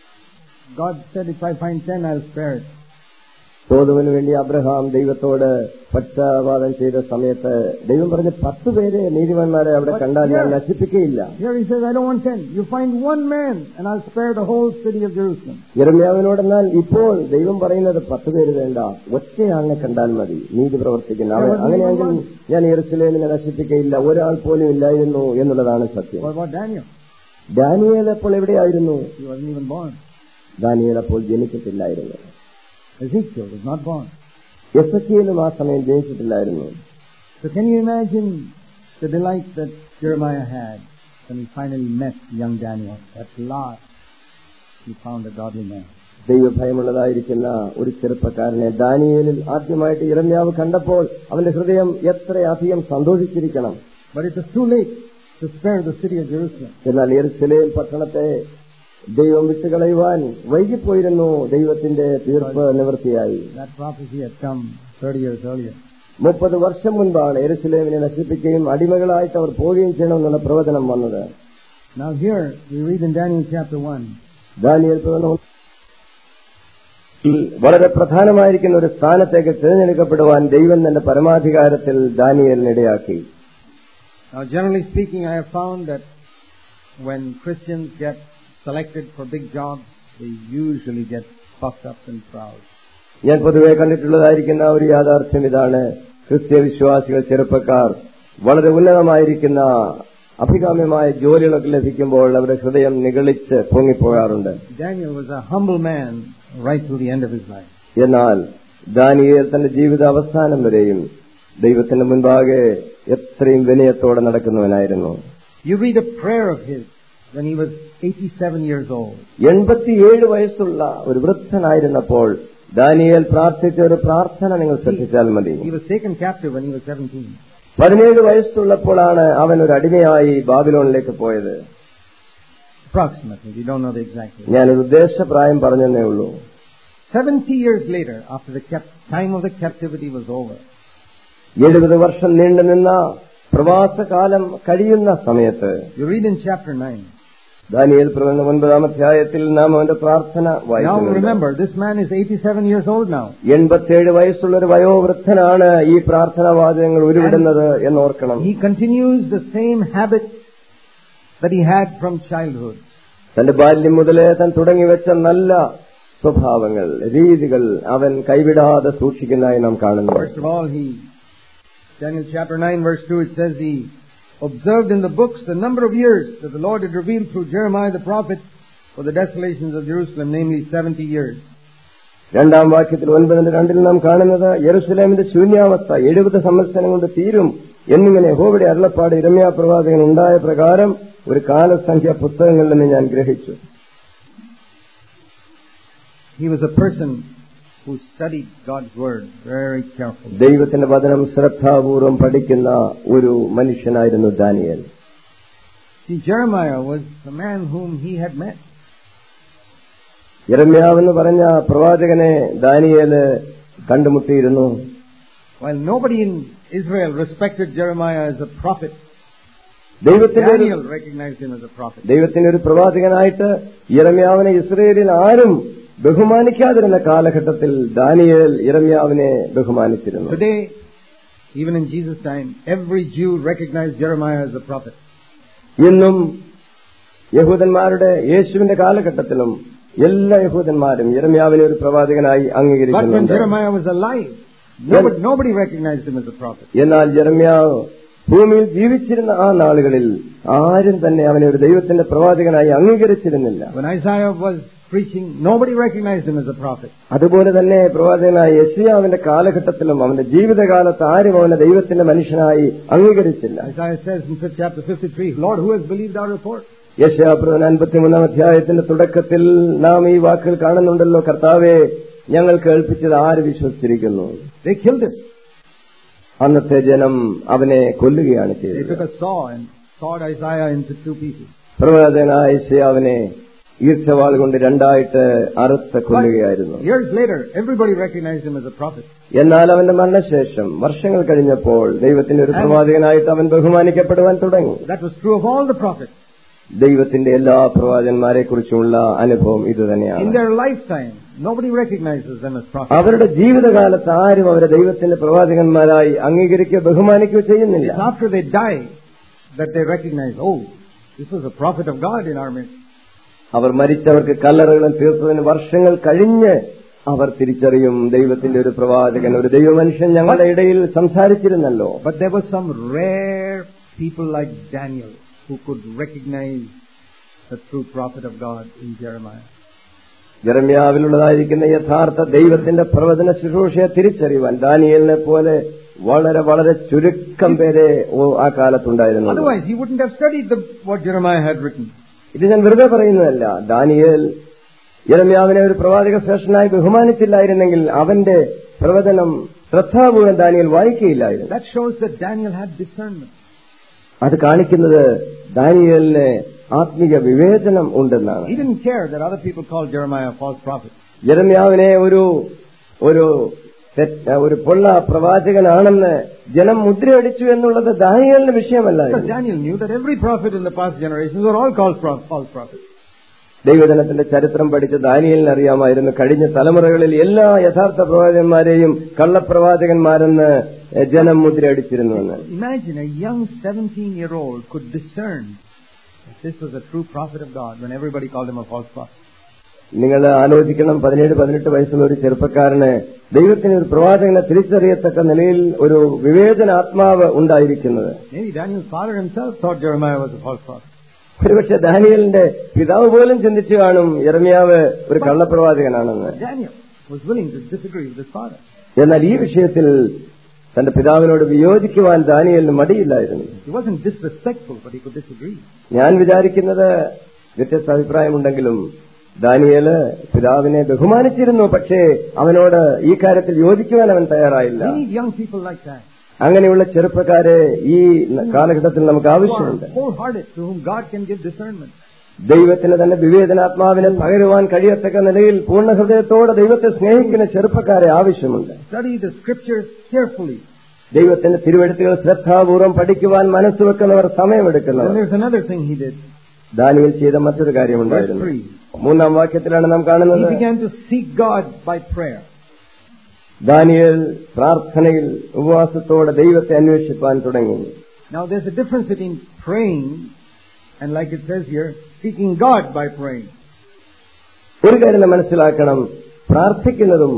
God said, If I find ten, I'll spare it. സോതുവിന് വേണ്ടി അബ്രഹാം ദൈവത്തോട് പക്ഷപാതം ചെയ്ത സമയത്ത് ദൈവം പറഞ്ഞ് പത്ത് പേരെ നീതിമാന്മാരെ അവിടെ കണ്ടാൽ ഞാൻ നശിപ്പിക്കുകയില്ല Here he says, I don't want ten. You find one man, and I'll spare the whole city of Jerusalem. യരമ്യാവിനോടെന്നാൽ ഇപ്പോൾ ദൈവം പറയുന്നത് പത്ത് പേര് വേണ്ട ഒറ്റയാളിനെ കണ്ടാൽ മതി നീതി പ്രവർത്തിക്കുന്ന അവൻ അങ്ങനെയെങ്കിൽ ഞാൻ യെറുസലേമിനെ നശിപ്പിക്കുകയില്ല ഒരാൾ പോലും ഇല്ലായിരുന്നു എന്നുള്ളതാണ് സത്യം What about Daniel? ദാനിയേൽ അപ്പോൾ എവിടെയായിരുന്നു He wasn't even born. Daniel അപ്പോൾ ജനിച്ചിട്ടില്ലായിരുന്നു Ezekiel was not born. എസക്കിയിലും ആ സമയം ജനിച്ചിട്ടില്ലായിരുന്നു So can you imagine the delight that Jeremiah had when he finally met young Daniel? At last, he found a godly man. ദൈവഭയമുള്ളതായിരിക്കുന്ന ഒരു ചെറുപ്പക്കാരനെ ദാനിയേലിൽ ആദ്യമായിട്ട് ഇറമ്യാവ് കണ്ടപ്പോൾ അവന്റെ ഹൃദയം എത്രയധികം സന്തോഷിച്ചിരിക്കണം But it was too late to spare the city of Jerusalem. എന്നാൽ യെരുസലേം പട്ടണത്തെ ദൈവം വിട്ടുകളയുവാൻ വൈകിപ്പോയിരുന്നു ദൈവത്തിന്റെ തീർപ്പ് നിവൃത്തിയായി That prophecy had come 30 years earlier. മുപ്പത് വർഷം മുൻപാണ് എരുസലേമിനെ നശിപ്പിക്കുകയും അടിമകളായിട്ട് അവർ പോവുകയും ചെയ്യണമെന്നുള്ള പ്രവചനം വന്നത് Now here, we read in Daniel chapter 1, Daniel പ്രവചനം വളരെ പ്രധാനമായിരിക്കുന്ന ഒരു സ്ഥാനത്തേക്ക് തിരഞ്ഞെടുക്കപ്പെടുവാൻ ദൈവം തന്റെ പരമാധികാരത്തിൽ ദാനിയേലിനിടയാക്കി Now, generally speaking, I have found that when Christians get selected for big jobs, they usually get puffed up and proud. ഞാൻ പൊതുവെ കണ്ടിട്ടുള്ളതായിരിക്കുന്ന ഒരു യാഥാർത്ഥ്യം ഇതാണ് ക്രിസ്ത്യ വിശ്വാസികൾ ചെറുപ്പക്കാർ വളരെ ഉന്നതമായിരിക്കുന്ന അഭികാമ്യമായ ജോലികളൊക്കെ ലഭിക്കുമ്പോൾ അവരുടെ ഹൃദയം നിഗളിച്ച് പൊങ്ങിപ്പോകാറുണ്ട് Daniel was a humble man right till the end of his life. എന്നാൽ ദാനിയേൽ തന്റെ ജീവിത അവസാനം വരെയും ദൈവത്തിന്റെ മുൻപാകെ എത്രയും വിനയത്തോടെ നടക്കുന്നവനായിരുന്നു You read a prayer of his when he was 87 years old. എൺപത്തിയേഴ് വയസ്സുള്ള ഒരു വൃദ്ധനായിരുന്നപ്പോൾ ദാനിയേൽ പ്രാർത്ഥിച്ച ഒരു പ്രാർത്ഥന നിങ്ങൾ ശ്രദ്ധിച്ചാൽ മതി He was taken captive when he was 17. പതിനേഴ് വയസ്സുള്ളപ്പോഴാണ് അവൻ ഒരു അടിമയായി ബാബിലോണിലേക്ക് പോയത് Approximately. We don't know the exact date. ഞാനൊരു ഉദ്ദേശപ്രായം പറഞ്ഞെന്നേ ഉള്ളൂ 70 years later, after the cap- time of the captivity was over, എഴുപത് വർഷം നീണ്ടുനിന്ന പ്രവാസകാലം കഴിയുന്ന സമയത്ത് you read in chapter 9. Daniel പ്രവചനം ഒൻപതാം അധ്യായത്തിൽ നാം അവന്റെ പ്രാർത്ഥന Now വായിക്കുന്നുണ്ട് remember, this man is 87 years old now. എൺപത്തിയേഴ് വയസ്സുള്ള ഒരു വയോവൃദ്ധനാണ് ഈ പ്രാർത്ഥനാ വാചകങ്ങൾ ഉരുവിടുന്നത് എന്നോർക്കണം He continues the same habits that he had from childhood. തന്റെ ബാല്യം മുതലേ താൻ തുടങ്ങിവെച്ച നല്ല സ്വഭാവങ്ങൾ രീതികൾ അവൻ കൈവിടാതെ സൂക്ഷിക്കുന്നതായി നാം കാണുന്നു First of all, he, Daniel chapter 9 verse 2, it says he observed in the books the number of years that the Lord had revealed through Jeremiah the prophet for the desolations of Jerusalem, namely 70 years. രണ്ടാം വാക്യത്തിൽ ഒൻപതിന്റെ രണ്ടിൽ നാം കാണുന്നത് യെറുസലേമിന്റെ ശൂന്യാവസ്ഥ എഴുപത് സംവത്സരം കൊണ്ട് തീരും എന്നിങ്ങനെ യഹോവയുടെ അരുളപ്പാട് ഇരമ്യാ പ്രവാചകൻ ഉണ്ടായ പ്രകാരം ഒരു കാലസംഖ്യ പുസ്തകങ്ങളിൽ നിന്ന് ഞാൻ ഗ്രഹിച്ചു He was a person who studied God's word very carefully. ദൈവത്തിന്റെ വചനം ശ്രദ്ധാപൂർവം പഠിക്കുന്ന ഒരു മനുഷ്യനായിരുന്നു Daniel See, Jeremiah was a man whom he had met. യരമ്യാവെന്ന് പറഞ്ഞ പ്രവാചകനെ ദാനിയേല് കണ്ടുമുട്ടിയിരുന്നു While nobody in Israel respected Jeremiah as a prophet, ദൈവത്തിന്റെ ഒരു- Daniel recognized him as a prophet. ദൈവത്തിന്റെ ഒരു പ്രവാചകനായിട്ട് യരമ്യാവിനെ ഇസ്രയേലിൽ ആരും ബഹുമാനിക്കാതിരുന്ന കാലഘട്ടത്തിൽ ദാനിയേൽ ഇരമ്യാവിനെ ബഹുമാനിച്ചിരുന്നു Today, even in Jesus' time, every Jew recognized Jeremiah as a prophet. ഇന്നും യഹൂദന്മാരുടെ യേശുവിന്റെ കാലഘട്ടത്തിലും എല്ലാ യഹൂദന്മാരും യരമ്യാവിനെ ഒരു പ്രവാചകനായി But when അംഗീകരിക്കുന്നുണ്ട് Jeremiah was alive, nobody, nobody recognized him as a prophet. എന്നാൽ ജെറമ്യാവ് ഭൂമിയിൽ ജീവിച്ചിരുന്ന ആ നാളുകളിൽ ആരും തന്നെ അവനെ ഒരു ദൈവത്തിന്റെ പ്രവാചകനായി അംഗീകരിച്ചിരുന്നില്ല When Isaiah was preaching, nobody recognized him as a prophet. അതുപോലെ തന്നെ പ്രവാചകനായ യശിയാവിന്റെ കാലഘട്ടത്തിലും അവന്റെ ജീവിതകാലത്ത് ആരും അവനെ ദൈവത്തിന്റെ മനുഷ്യനായി അംഗീകരിച്ചില്ല Isaiah says in chapter 53, Lord, who has believed our report? യശയാപ്രവൻ അൻപത്തിമൂന്നാം അധ്യായത്തിന്റെ തുടക്കത്തിൽ നാം ഈ വാക്കുകൾ കാണുന്നുണ്ടല്ലോ കർത്താവെ ഞങ്ങൾ കേൾപ്പിച്ചത് ആര് വിശ്വസിച്ചിരിക്കുന്നു They killed him. അന്നത്തെ ജനം അവനെ കൊല്ലുകയാണ് They ചെയ്തത് took a saw and sawed Isaiah into two pieces. പ്രവാചകനായ യശയാവിനെ ഈർച്ചവാൾ കൊണ്ട് രണ്ടായിട്ട് അറുത്ത് കൊല്ലുകയായിരുന്നു Years later, everybody recognized him as a prophet. എന്നാൽ അവന്റെ മരണശേഷം വർഷങ്ങൾ കഴിഞ്ഞപ്പോൾ ദൈവത്തിന്റെ ഒരു പ്രവാചകനായിട്ട് അവൻ ബഹുമാനിക്കപ്പെടുവാൻ തുടങ്ങി That was true of all the prophets. ദൈവത്തിന്റെ എല്ലാ പ്രവാചകന്മാരെ കുറിച്ചുമുള്ള അനുഭവം ഇത് In തന്നെയാണ് their lifetime, nobody recognizes them as prophets. അവരുടെ ജീവിതകാലത്ത് ആരും അവരെ ദൈവത്തിന്റെ പ്രവാചകന്മാരായി അംഗീകരിക്കുകയോ ബഹുമാനിക്കുകയോ ചെയ്യുന്നില്ല It's after they die that they recognize, oh, this was a prophet of God in our midst. അവർ മരിച്ചവർക്ക് കല്ലറകളും തീർത്തതിന് വർഷങ്ങൾ കഴിഞ്ഞ് അവർ തിരിച്ചറിയും ദൈവത്തിന്റെ ഒരു പ്രവാചകൻ ഒരു ദൈവമനുഷ്യൻ ഞങ്ങളുടെ ഇടയിൽ സംസാരിച്ചിരുന്നല്ലോ But there were some rare people like Daniel who could recognize the true prophet of God in Jeremiah. ജെറമ്യാവിലുള്ളതായിരിക്കുന്ന യഥാർത്ഥ ദൈവത്തിന്റെ പ്രവചന ശുശ്രൂഷയെ തിരിച്ചറിയുവാൻ ദാനിയലിനെ പോലെ വളരെ വളരെ ചുരുക്കം പേരെ ഓ- ആ കാലത്തുണ്ടായിരുന്നു Otherwise, he wouldn't have studied the, what Jeremiah had written. ഇത് ഞാൻ വെറുതെ പറയുന്നതല്ല ദാനിയേൽ യരമ്യാവിനെ ഒരു പ്രവാചക ശ്രേഷ്ഠനായി ബഹുമാനിച്ചില്ലായിരുന്നെങ്കിൽ അവന്റെ പ്രവചനം ശ്രദ്ധാപൂർവ്വം ദാനിയേൽ വായിക്കുകയില്ലായിരുന്നു That shows that Daniel had discernment. അത് കാണിക്കുന്നത് ദാനിയേലിന് ആത്മീയ വിവേചനം ഉണ്ടെന്നാണ് He didn't care that other people called Jeremiah a false prophet. ജെറമ്യാവിനെ ഒരു ഒരു തെറ്റ്- ഒരു പൊള്ള പ്രവാചകനാണെന്ന് ജനം മുദ്രയടിച്ചു എന്നുള്ളത് ദാനിയേലിന് Because വിഷയമല്ലായിരുന്നു Daniel knew that every prophet in the past generations were all called pro- false prophets. ദൈവജനത്തിന്റെ ചരിത്രം പഠിച്ച ദാനിയലിന് അറിയാമായിരുന്നു കഴിഞ്ഞ തലമുറകളിൽ എല്ലാ യഥാർത്ഥ പ്രവാചകന്മാരെയും കള്ളപ്രവാചകന്മാരെന്ന് ജനം മുദ്രയടിച്ചിരുന്നുവെന്ന് Imagine a young 17-year-old could discern that this was a true prophet of God when everybody called him a false prophet. നിങ്ങൾ ആലോചിക്കണം പതിനേഴ് പതിനെട്ട് വയസ്സുള്ള ഒരു ചെറുപ്പക്കാരന് ദൈവത്തിന് ഒരു പ്രവാചകനെ തിരിച്ചറിയത്തക്ക നിലയിൽ ഒരു വിവേചനാത്മാവ് ഉണ്ടായിരിക്കുന്നത് Maybe Daniel's father himself thought Jeremiah was a false prophet. ഒരുപക്ഷെ ദാനിയലിന്റെ പിതാവ് പോലും ചിന്തിച്ചു കാണും യർമ്യാവ് ഒരു കള്ളപ്രവാചകനാണെന്ന് Daniel was willing to disagree with his father. എന്നാൽ ഈ വിഷയത്തിൽ തന്റെ പിതാവിനോട് വിയോജിക്കുവാൻ ദാനിയലിന് മടിയില്ലായിരുന്നു He wasn't disrespectful, but he could disagree. ഞാൻ വിചാരിക്കുന്നത് വ്യത്യസ്ത അഭിപ്രായമുണ്ടെങ്കിലും ദാനിയേല് പിതാവിനെ ബഹുമാനിച്ചിരുന്നു പക്ഷേ അവനോട് ഈ കാര്യത്തിൽ യോജിക്കുവാൻ അവൻ തയ്യാറായില്ല We need young people like that. അങ്ങനെയുള്ള ചെറുപ്പക്കാരെ ഈ കാലഘട്ടത്തിൽ നമുക്ക് Who ആവശ്യമുണ്ട് are wholehearted, to whom God can give discernment. ദൈവത്തിന് തന്നെ വിവേചനാത്മാവിനെ പകരുവാൻ കഴിയത്തക്ക നിലയിൽ പൂർണ്ണ ഹൃദയത്തോടെ ദൈവത്തെ സ്നേഹിക്കുന്ന ചെറുപ്പക്കാരെ ആവശ്യമുണ്ട് Study the scriptures carefully. ദൈവത്തിന്റെ തിരുവെടുത്തുകൾ ശ്രദ്ധാപൂർവം പഠിക്കുവാൻ മനസ്സുവെക്കുന്നവർ Then സമയമെടുക്കുന്നവർ there's another thing he did. ദാനിയിൽ ചെയ്ത മറ്റൊരു Verse കാര്യമുണ്ടായിരുന്നു 3. മൂന്നാം വാക്യത്തിലാണ് നാം He കാണുന്നത് began to seek God by prayer. Daniel പ്രാർത്ഥനയിൽ ഉപവാസത്തോടെ ദൈവത്തെ അന്വേഷിപ്പാൻ തുടങ്ങി Now there's a difference between praying and like it says here, seeking God by praying. ഒരു കാര്യം നാം മനസ്സിലാക്കണം പ്രാർത്ഥിക്കുന്നതും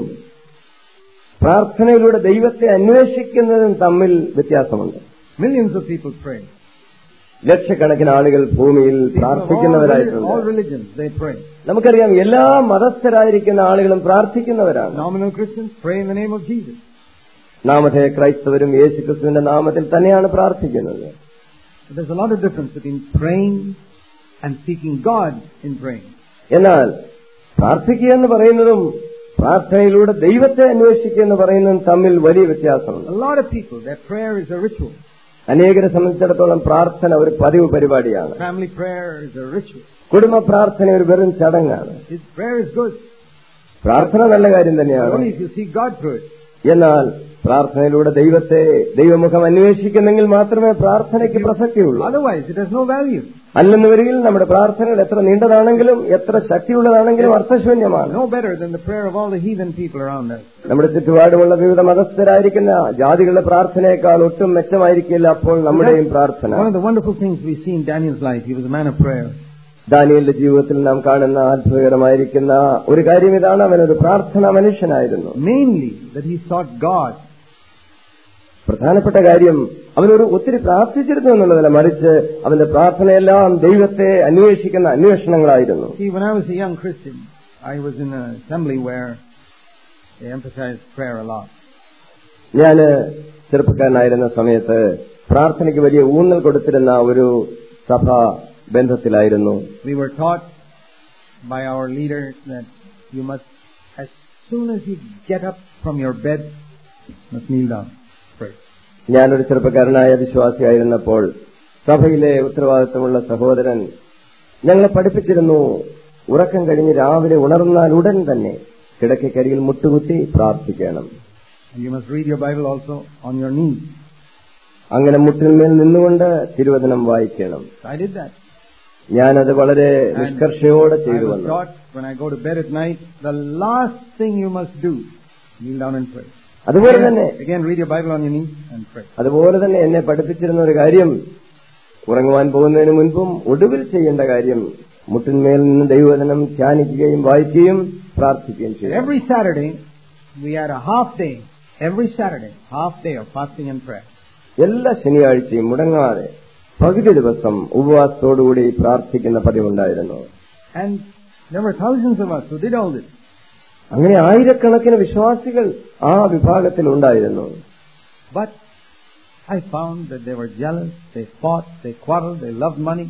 പ്രാർത്ഥനയിലൂടെ ദൈവത്തെ അന്വേഷിക്കുന്നതും തമ്മിൽ വ്യത്യാസമുണ്ട് Millions of people pray. ലക്ഷക്കണക്കിന് ആളുകൾ ഭൂമിയിൽ People of all, reli- all പ്രാർത്ഥിക്കുന്നവരായിട്ടുണ്ട് religions, they pray. നമുക്കറിയാം എല്ലാ മതസ്ഥരായിരിക്കുന്ന ആളുകളും പ്രാർത്ഥിക്കുന്നവരാണ് Nominal Christians pray in the name of Jesus. നാമധേയ ക്രൈസ്തവരും യേശുക്രിസ്തുവിന്റെ നാമത്തിൽ തന്നെയാണ് പ്രാർത്ഥിക്കുന്നത് But there's a lot of difference between praying and seeking God in praying. എന്നാൽ പ്രാർത്ഥിക്കുക എന്ന് പറയുന്നതും പ്രാർത്ഥനയിലൂടെ ദൈവത്തെ അന്വേഷിക്കുക എന്ന് പറയുന്നതും തമ്മിൽ വലിയ വ്യത്യാസമുണ്ട് A lot of people, their prayer is a ritual. അനേകരെ സംബന്ധിച്ചിടത്തോളം പ്രാർത്ഥന ഒരു പതിവ് പരിപാടിയാണ് Family prayer is a ritual. കുടുംബ പ്രാർത്ഥന ഒരു വെറും ചടങ്ങാണ് His prayer is good. പ്രാർത്ഥന നല്ല കാര്യം തന്നെയാണ് Only if you see God through it. എന്നാൽ പ്രാർത്ഥനയിലൂടെ ദൈവത്തെ ദൈവമുഖം അന്വേഷിക്കുന്നെങ്കിൽ മാത്രമേ പ്രാർത്ഥനയ്ക്ക് പ്രസക്തിയുള്ളൂ Otherwise, it has no value. അല്ലെന്ന് വരികിൽ നമ്മുടെ പ്രാർത്ഥനകൾ എത്ര നീണ്ടതാണെങ്കിലും എത്ര ശക്തിയുള്ളതാണെങ്കിലും അർത്ഥശൂന്യമാണ് No better than the prayer of all the heathen people around us. നമ്മുടെ ചുറ്റുപാടുമുള്ള വിവിധ മതസ്ഥരായിരിക്കുന്ന ജാതികളുടെ പ്രാർത്ഥനയേക്കാൾ ഒട്ടും മെച്ചമായിരിക്കില്ല അപ്പോൾ നമ്മുടെയും പ്രാർത്ഥന One of the wonderful things we see in Daniel's life, he was a man of prayer. ദാനിയലിന്റെ ജീവിതത്തിൽ നാം കാണുന്ന അത്ഭുതകരമായിരിക്കുന്ന ഒരു കാര്യം ഇതാണ് അവനൊരു പ്രാർത്ഥന മനുഷ്യനായിരുന്നു Mainly that he sought God. പ്രധാനപ്പെട്ട കാര്യം അവനൊരു ഒത്തിരി പ്രാർത്ഥിച്ചിരുന്നു എന്നുള്ളതല്ല മറിച്ച് അവന്റെ പ്രാർത്ഥനയെല്ലാം ദൈവത്തെ അന്വേഷിക്കുന്ന അന്വേഷണങ്ങളായിരുന്നു See, when I was a young Christian, I was in an assembly where they emphasized prayer a lot. ഞാൻ ചെറുപ്പക്കാരനായിരുന്ന സമയത്ത് പ്രാർത്ഥനയ്ക്ക് വലിയ ഊന്നൽ കൊടുത്തിരുന്ന ഒരു സഭ ബന്ധത്തിലായിരുന്നു We were taught by our leader that you must, as soon as you get up from your bed, must kneel down, pray. ഞാനൊരു ചെറുപ്പക്കാരനായ വിശ്വാസിയായിരുന്നപ്പോൾ സഭയിലെ ഉത്തരവാദിത്തമുള്ള സഹോദരൻ ഞങ്ങളെ പഠിപ്പിച്ചിരുന്നു ഉറക്കം കഴിഞ്ഞ് രാവിലെ ഉണർന്നാൽ ഉടൻ തന്നെ കിടക്കക്കരിയിൽ മുട്ടുകുത്തി പ്രാർത്ഥിക്കണം And you must read your Bible also on your knees. അങ്ങനെ മുട്ടിന്മേൽ നിന്നുകൊണ്ട് തിരുവചനം വായിക്കണം I did that. ഞാനത് വളരെ And നിഷ്കർഷയോടെ I ചെയ്തു was വന്നു taught when I go to bed at night, the last thing you must do, kneel down and pray. അതുപോലെ തന്നെ Again, again, read your Bible on your knees and pray. അതുപോലെ തന്നെ എന്നെ പഠിപ്പിച്ചിരുന്ന ഒരു കാര്യം ഉറങ്ങുവാൻ പോകുന്നതിന് മുൻപും ഒടുവിൽ ചെയ്യേണ്ട കാര്യം മുട്ടിന്മേൽ നിന്ന് ദൈവവചനം ധ്യാനിക്കുകയും വായിക്കുകയും പ്രാർത്ഥിക്കുകയും ചെയ്യും Every Saturday, we had a half day, every Saturday, half day of fasting and prayer. എല്ലാ ശനിയാഴ്ചയും മുടങ്ങാതെ പകുതി ദിവസം ഉപവാസത്തോടുകൂടി പ്രാർത്ഥിക്കുന്ന പതിവുണ്ടായിരുന്നു And there were thousands of us who did all this. അങ്ങനെ ആയിരക്കണക്കിന് വിശ്വാസികൾ ആ വിഭാഗത്തിൽ ഉണ്ടായിരുന്നു But I found that they were jealous, they fought, they quarreled, they loved money.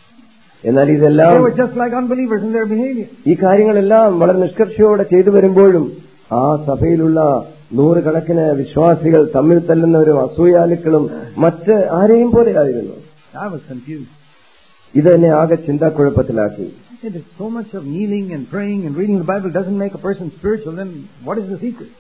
എന്നാൽ ഇതെല്ലാം They were just like unbelievers in their behavior. ഈ കാര്യങ്ങളെല്ലാം വളരെ നിഷ്കർഷയോടെ ചെയ്തു വരുമ്പോഴും ആ സഭയിലുള്ള നൂറുകണക്കിന് വിശ്വാസികൾ തമ്മിൽ തല്ലുന്നവരും അസൂയാലുക്കളും മറ്റ് ആരെയും പോലെയായിരുന്നു I was confused. ഇത് എന്നെ ആകെ ചിന്താക്കുഴപ്പത്തിലാക്കി I said, if so much of kneeling and praying and reading the Bible doesn't make a person spiritual, then what is the secret?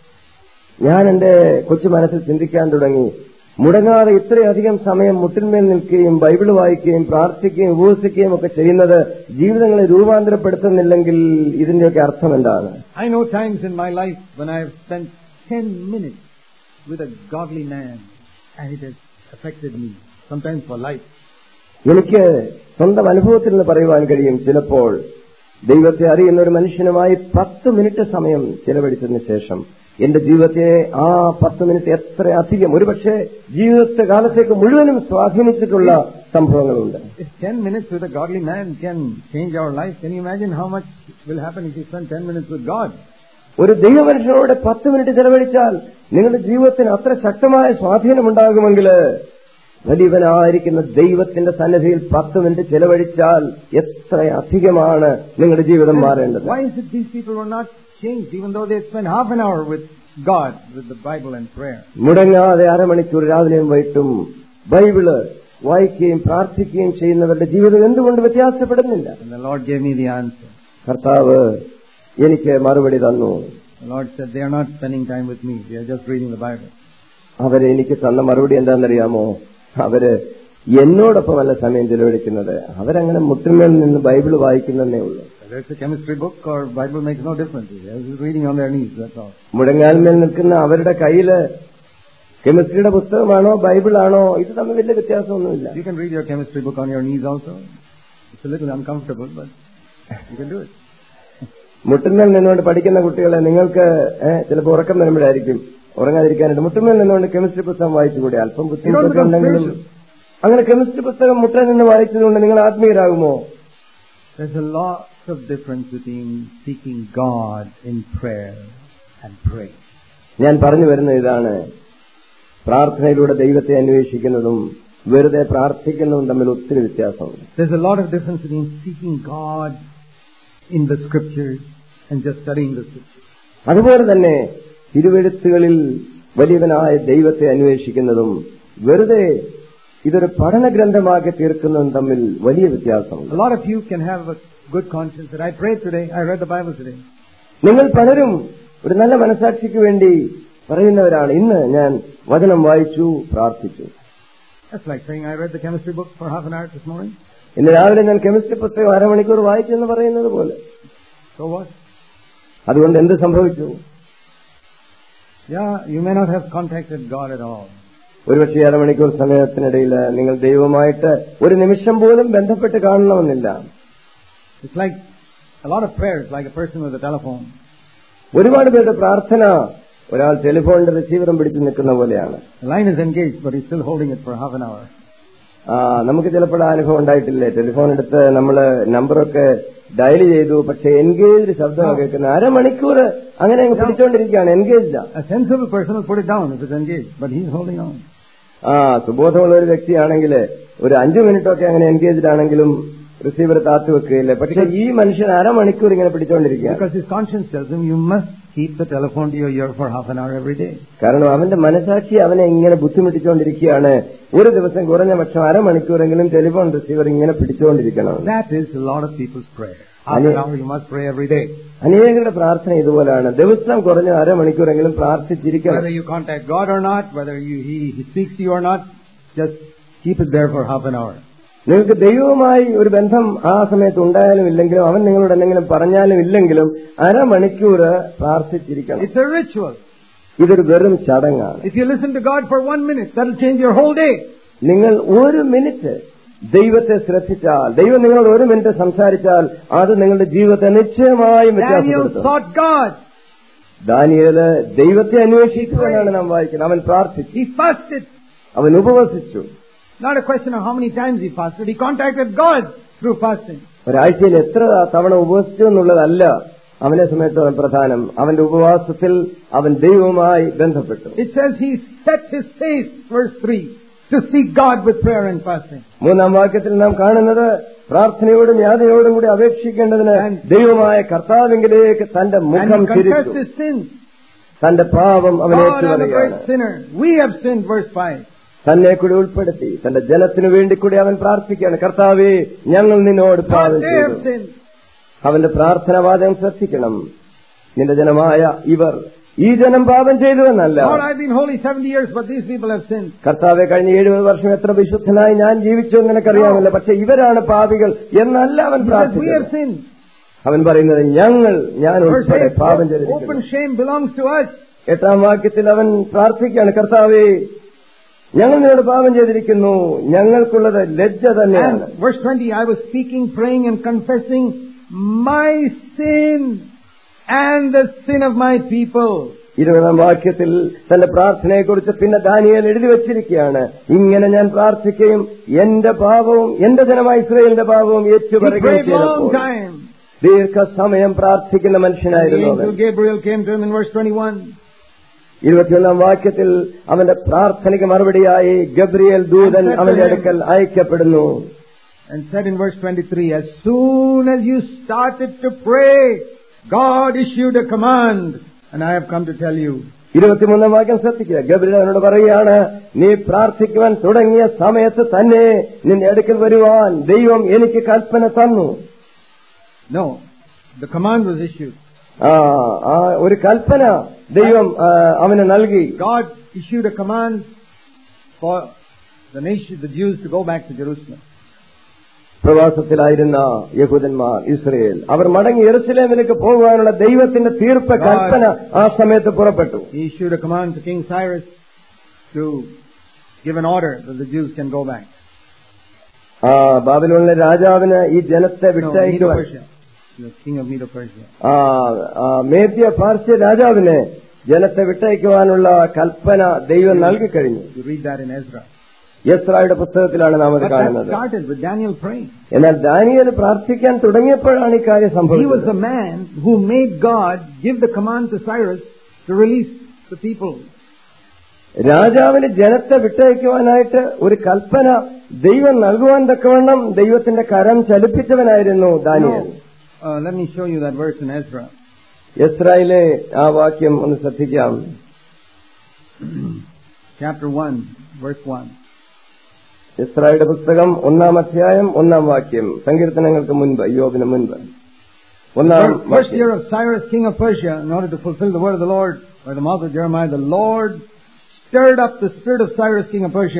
ഞാൻ എന്റെ കൊച്ചു മനസ്സിൽ ചിന്തിക്കാൻ തുടങ്ങി മുടങ്ങാതെ ഇത്രയധികം സമയം മുട്ടിന്മേൽ നിൽക്കുകയും ബൈബിൾ വായിക്കുകയും പ്രാർത്ഥിക്കുകയും ഉപവസിക്കുകയും ഒക്കെ ചെയ്യുന്നത് ജീവിതങ്ങളെ രൂപാന്തരപ്പെടുത്തുന്നില്ലെങ്കിൽ ഇതിന്റെയൊക്കെ അർത്ഥം എന്താണ് I know times in my life when I have spent 10 minutes with a godly man and it has affected me, sometimes for life. എനിക്ക് സ്വന്തം അനുഭവത്തിൽ നിന്ന് പറയുവാൻ കഴിയും ചിലപ്പോൾ ദൈവത്തെ അറിയുന്ന ഒരു മനുഷ്യനുമായി പത്ത് മിനിറ്റ് സമയം ചിലവഴിച്ചതിന് ശേഷം എന്റെ ജീവിതത്തെ ആ പത്ത് മിനിറ്റ് എത്ര അധികം ഒരുപക്ഷെ ജീവിതത്തെ കാലത്തേക്ക് മുഴുവനും സ്വാധീനിച്ചിട്ടുള്ള സംഭവങ്ങളുണ്ട് If 10 minutes with a godly man can change our life, can you imagine how much will happen if you spend 10 minutes with God? ഒരു ദൈവമനുഷ്യനോട് പത്ത് മിനിറ്റ് ചെലവഴിച്ചാൽ നിങ്ങളുടെ ജീവിതത്തിന് അത്ര ശക്തമായ സ്വാധീനമുണ്ടാകുമെങ്കിൽ വലിയവനായിരിക്കുന്ന ദൈവത്തിന്റെ സന്നിധിയിൽ പത്ത് മിനിറ്റ് ചെലവഴിച്ചാൽ എത്ര അധികമാണ് നിങ്ങളുടെ ജീവിതം മാറേണ്ടത് Why is it these people were not changed even though they spent half an hour with God, with the Bible and prayer? മുടങ്ങാതെ അരമണിക്കൂർ രാവിലെയും വൈകിട്ടും ബൈബിള് വായിക്കുകയും പ്രാർത്ഥിക്കുകയും ചെയ്യുന്നവരുടെ ജീവിതം എന്തുകൊണ്ട് വ്യത്യാസപ്പെടുന്നില്ല And the Lord gave me the answer. കർത്താവ് എനിക്ക് മറുപടി തന്നു The Lord said, they are not spending time with me, they are just reading the Bible. അവര് എനിക്ക് തന്ന മറുപടി എന്താണെന്നറിയാമോ അവര് എന്നോടൊപ്പമല്ല സമയം ചെലവഴിക്കുന്നത് അവരങ്ങനെ മുട്ടിന്മേൽ നിന്ന് ബൈബിൾ വായിക്കുന്നതേ ഉള്ളൂ Whether it's a chemistry book or Bible makes no difference. They are just reading on their knees, that's all. മുഴങ്ങാൽമേൽ നിൽക്കുന്ന അവരുടെ കയ്യില് കെമിസ്ട്രിയുടെ പുസ്തകമാണോ ബൈബിളാണോ ഇത് തമ്മിൽ വലിയ വ്യത്യാസമൊന്നുമില്ല You can read your chemistry book on your knees also. It's a little uncomfortable, but you can do it. മുട്ടുമേൽ നിന്നുകൊണ്ട് പഠിക്കുന്ന കുട്ടികളെ നിങ്ങൾക്ക് ഏഹ്, ചിലപ്പോൾ ഉറക്കം വരുമ്പോഴായിരിക്കും ഉറങ്ങാതിരിക്കാനായിട്ട് മുട്ടുമേൽ നിന്നുകൊണ്ട് കെമിസ്ട്രി പുസ്തകം വായിച്ചുകൂടി അല്പം ബുദ്ധിമുട്ടൊക്കെ ഉണ്ടെങ്കിലും അങ്ങനെ കെമിസ്ട്രി പുസ്തകം മുട്ട നിന്ന് വായിച്ചതുകൊണ്ട് നിങ്ങൾ ആത്മീയരാകുമോ There's a lot of difference between seeking God in prayer and praying. ഞാൻ പറഞ്ഞു വരുന്ന ഇതാണ് പ്രാർത്ഥനയിലൂടെ ദൈവത്തെ അന്വേഷിക്കുന്നതും വെറുതെ പ്രാർത്ഥിക്കുന്നതും തമ്മിൽ ഒത്തിരി വ്യത്യാസമുണ്ട് There's a lot of difference between seeking God in the scriptures and just studying the scriptures. അതുപോലെ തന്നെ തിരുവെഴുത്തുകളിൽ വലിയവനായ ദൈവത്തെ അന്വേഷിക്കുന്നതും വെറുതെ ഇതൊരു പഠന ഗ്രന്ഥമാക്കി തീർക്കുന്നതും തമ്മിൽ വലിയ വ്യത്യാസമുണ്ട് A lot of you can have a good conscience that I prayed today, I read the Bible today. നിങ്ങൾ പലരും ഒരു നല്ല മനസാക്ഷിക്ക് വേണ്ടി പറയുന്നവരാണ് ഇന്ന് ഞാൻ വചനം വായിച്ചു പ്രാർത്ഥിച്ചു That's like saying I read the chemistry book for half an hour this morning. ഇന്ന് രാവിലെ ഞാൻ കെമിസ്ട്രി പുസ്തകം അരമണിക്കൂർ വായിച്ചെന്ന് പറയുന്നത് പോലെ So what? അതുകൊണ്ട് എന്ത് സംഭവിച്ചു Yeah, you may not have contacted God at all. ഒരുപക്ഷെ അരമണിക്കൂർ സമയത്തിനിടയിൽ നിങ്ങൾ ദൈവമായിട്ട് ഒരു നിമിഷം പോലും ബന്ധപ്പെട്ട് കാണണമെന്നില്ല It's like a lot of prayers, like a person with a telephone. ഒരുപാട് പേരുടെ പ്രാർത്ഥന ഒരാൾ ടെലിഫോണിന്റെ റിസീവറും പിടിച്ചു നിൽക്കുന്ന പോലെയാണ് The line is engaged, but he's still holding it for half an hour. ആ നമുക്ക് ചിലപ്പോൾ ആ അനുഭവം ഉണ്ടായിട്ടില്ലേ ടെലിഫോൺ എടുത്ത് നമ്മൾ നമ്പറൊക്കെ ഡയൽ ചെയ്തു പക്ഷെ എൻഗേജ്ഡ് ശബ്ദമാണ് കേൾക്കുന്നത് അരമണിക്കൂർ അങ്ങനെ അങ്ങ് പിടിച്ചോണ്ടിരിക്കുകയാണ് എൻഗേജ്ഡാ A sensible person will put it down if it's engaged, but he's holding on. ആ സുബോധമുള്ള ഒരു വ്യക്തിയാണെങ്കിൽ ഒരു അഞ്ചു മിനിറ്റൊക്കെ അങ്ങനെ എൻഗേജ്ഡ് ആണെങ്കിലും റിസീവർ താത്തു വെക്കുകയില്ല പക്ഷെ ഈ മനുഷ്യൻ അരമണിക്കൂർ ഇങ്ങനെ പിടിച്ചോണ്ടിരിക്കുകയാണ് Because his conscience tells him you must keep the telephone to your ear for half an hour every day. കാരണം അവന്റെ മനസാക്ഷി അവനെ ഇങ്ങനെ ബുദ്ധിമുട്ടിച്ചുകൊണ്ടിരിക്കുകയാണ് ഒരു ദിവസം കുറഞ്ഞ പക്ഷം അരമണിക്കൂറെങ്കിലും ടെലിഫോൺ റിസീവർ ഇങ്ങനെ പിടിച്ചുകൊണ്ടിരിക്കണം That is a lot of people's prayer. Half an hour you must pray every day. അനേകരുടെ പ്രാർത്ഥന ഇതുപോലെയാണ് ദിവസം കുറഞ്ഞ അരമണിക്കൂറെങ്കിലും പ്രാർത്ഥിച്ചിരിക്കണം Whether you contact God or not, whether you, he, he speaks to you or not, just keep it there for half an hour. നിങ്ങൾക്ക് ദൈവവുമായി ഒരു ബന്ധം ആ സമയത്ത് ഉണ്ടായാലും ഇല്ലെങ്കിലും അവൻ നിങ്ങളോട് എന്തെങ്കിലും പറഞ്ഞാലും ഇല്ലെങ്കിലും അരമണിക്കൂർ പ്രാർത്ഥിച്ചിരിക്കണം It's a ritual. ഇതൊരു വെറും ചടങ്ങാണ് If you listen to God for one minute, that'll change your whole day. നിങ്ങൾ ഒരു മിനിറ്റ് ദൈവത്തെ ശ്രദ്ധിച്ചാൽ ദൈവം നിങ്ങളോട് ഒരു മിനിറ്റ് സംസാരിച്ചാൽ അത് നിങ്ങളുടെ ജീവിതത്തെ നിശ്ചയമായും Daniel വ്യത്യാസപ്പെടുത്തും sought God. ദാനിയേല് ദൈവത്തെ അന്വേഷിച്ചു എന്നാണ് നാം വായിക്കുന്നത് അവൻ പ്രാർത്ഥിച്ചു He fasted. അവൻ ഉപവസിച്ചു Not a question of how many times he fasted. He contacted God through fasting. ഒരാഴ്ചയിൽ എത്ര തവണ ഉപവസിച്ചു എന്നുള്ളതല്ല അവനെ സംബന്ധിച്ചോളം പ്രധാനം അവന്റെ ഉപവാസത്തിൽ അവൻ ദൈവവുമായി ബന്ധപ്പെട്ടു It says he set his face, verse 3, to seek God with prayer and fasting. മൂന്നാം വാക്യത്തിൽ നാം കാണുന്നത് പ്രാർത്ഥനയോടും യാതനയോടും കൂടി അപേക്ഷിക്കേണ്ടതിന് ദൈവമായ കർത്താവിങ്കിലേക്ക് തന്റെ And മുഖം he confessed തിരിച്ചു his sins. തന്റെ പാപം അവനെ God, I'm a പറയുകയാണ് great sinner. We have sinned, verse 5. തന്നെ കൂടി ഉൾപ്പെടുത്തി തന്റെ ജനത്തിനു വേണ്ടി കൂടി അവൻ പ്രാർത്ഥിക്കുകയാണ് കർത്താവേ ഞങ്ങൾ നിന്നോട് പാപം God, they have ചെയ്തു sinned. അവന്റെ പ്രാർത്ഥനാവാദം ശ്രദ്ധിക്കണം നിന്റെ ജനമായ ഇവർ ഈ ജനം പാപം ചെയ്തു എന്നല്ല Lord, I've been holy 70 years, but these people have sinned. കർത്താവെ കഴിഞ്ഞ എഴുപത് വർഷം എത്ര വിശുദ്ധനായി ഞാൻ ജീവിച്ചു എന്ന് നിനക്കറിയാമല്ലോ പക്ഷെ ഇവരാണ് പാപികൾ എന്നല്ല അവൻ He says, we have പ്രാർത്ഥിക്കുന്നത് sinned. അവൻ പറയുന്നത് ഞങ്ങൾ ഞാൻ Verse ഉൾപ്പെടെ 8, പാപം open ചെയ്തിരിക്കുന്നു shame belongs to us. എട്ടാം വാക്യത്തിൽ അവൻ പ്രാർത്ഥിക്കുകയാണ് കർത്താവേ ഞങ്ങൾ നിന്നോട് പാപം ചെയ്തിരിക്കുന്നു ഞങ്ങൾക്കുള്ളത് ലജ്ജ തന്നെയാണ് And verse 20, I was speaking, praying and confessing my sin and the sin of my people. ഇരുപതാം വാക്യത്തിൽ തന്റെ പ്രാർത്ഥനയെക്കുറിച്ച് പിന്നെ ദാനിയേൽ എഴുതി വച്ചിരിക്കുകയാണ് ഇങ്ങനെ ഞാൻ പ്രാർത്ഥിക്കുകയും എന്റെ പാപവും എന്റെ ജനമായ ഇസ്രയേലിന്റെ പാപവും He ഏറ്റുപറയുകയും prayed long ചെയ്തപ്പോൾ time. ദീർഘസമയം പ്രാർത്ഥിക്കുന്ന The മനുഷ്യനായിരുന്നു അവൻ angel Gabriel came to him in verse 21. ഇരുപത്തിയൊന്നാം വാക്യത്തിൽ അവന്റെ പ്രാർത്ഥനയ്ക്ക് മറുപടിയായി ഗബ്രിയേൽ ദൂതൻ അവന്റെ അടുക്കൽ അയക്കപ്പെടുന്നു and said in verse 23, as soon as you started to pray, God issued a command, and I have come to tell you. ഇരുപത്തിമൂന്നാം വാക്യം ശ്രദ്ധിക്കുക ഗബ്രിയേൽ അവനോട് പറയുകയാണ് നീ പ്രാർത്ഥിക്കുവാൻ തുടങ്ങിയ സമയത്ത് തന്നെ നിന്റെ അടുക്കൽ വരുവാൻ ദൈവം എനിക്ക് കൽപ്പന തന്നു No, the command was issued. ആ ആ ഒരു കൽപ്പന ദൈവം ആ, അവന് നൽകി God issued a command for the nation, the Jews to go back to Jerusalem. പ്രവാസത്തിലായിരുന്ന യഹൂദന്മാർ ഇസ്രയേൽ അവർ മടങ്ങി യെറുസലേമിലേക്ക് പോകുവാനുള്ള ദൈവത്തിന്റെ തീർപ്പ് കൽപ്പന ആ സമയത്ത് പുറപ്പെട്ടു He issued a command to King Cyrus to give an order that the Jews can go back. ആ ബാബിലോണിലെ രാജാവിന് ഈ ജനത്തെ No, വിട്ടയക്കുവാൻ Medo-Persia. The king of Medo-Persia. ആ ആ, മേദ്യ പാർശ്യ രാജാവിന് ജനത്തെ വിട്ടയക്കുവാനുള്ള കൽപ്പന ദൈവം നൽകിക്കഴിഞ്ഞു You read that in Ezra. യസ്രായുടെ പുസ്തകത്തിലാണ് നാം അത് But that കാണുന്നത് started with Daniel praying. എന്നാൽ ദാനിയൽ പ്രാർത്ഥിക്കാൻ തുടങ്ങിയപ്പോഴാണ് ഈ കാര്യം He was സംഭവിച്ചത് the man who made God give the command to Cyrus to release the people. രാജാവിന് ജനത്തെ വിട്ടയക്കുവാനായിട്ട് ഒരു കൽപ്പന ദൈവം നൽകുവാൻ തക്കവണ്ണം ദൈവത്തിന്റെ കരം ചലിപ്പിച്ചവനായിരുന്നു Daniel No. Uh, let me show you that verse in Ezra. യസ്രായിലെ ആ വാക്യം ഒന്ന് ശ്രദ്ധിക്കാം Chapter 1, verse 1. ഇസ്രായേലിന്റെ പുസ്തകം ഒന്നാം അധ്യായം ഒന്നാം വാക്യം സങ്കീർത്തനങ്ങൾക്ക് മുൻപ് യോബിന് മുൻപ് ഒന്നാം First, first വാക്യം year of Cyrus, king of Persia, in order to fulfill the word of the Lord by the mouth of Jeremiah, the Lord stirred up the spirit of Cyrus, king of Persia,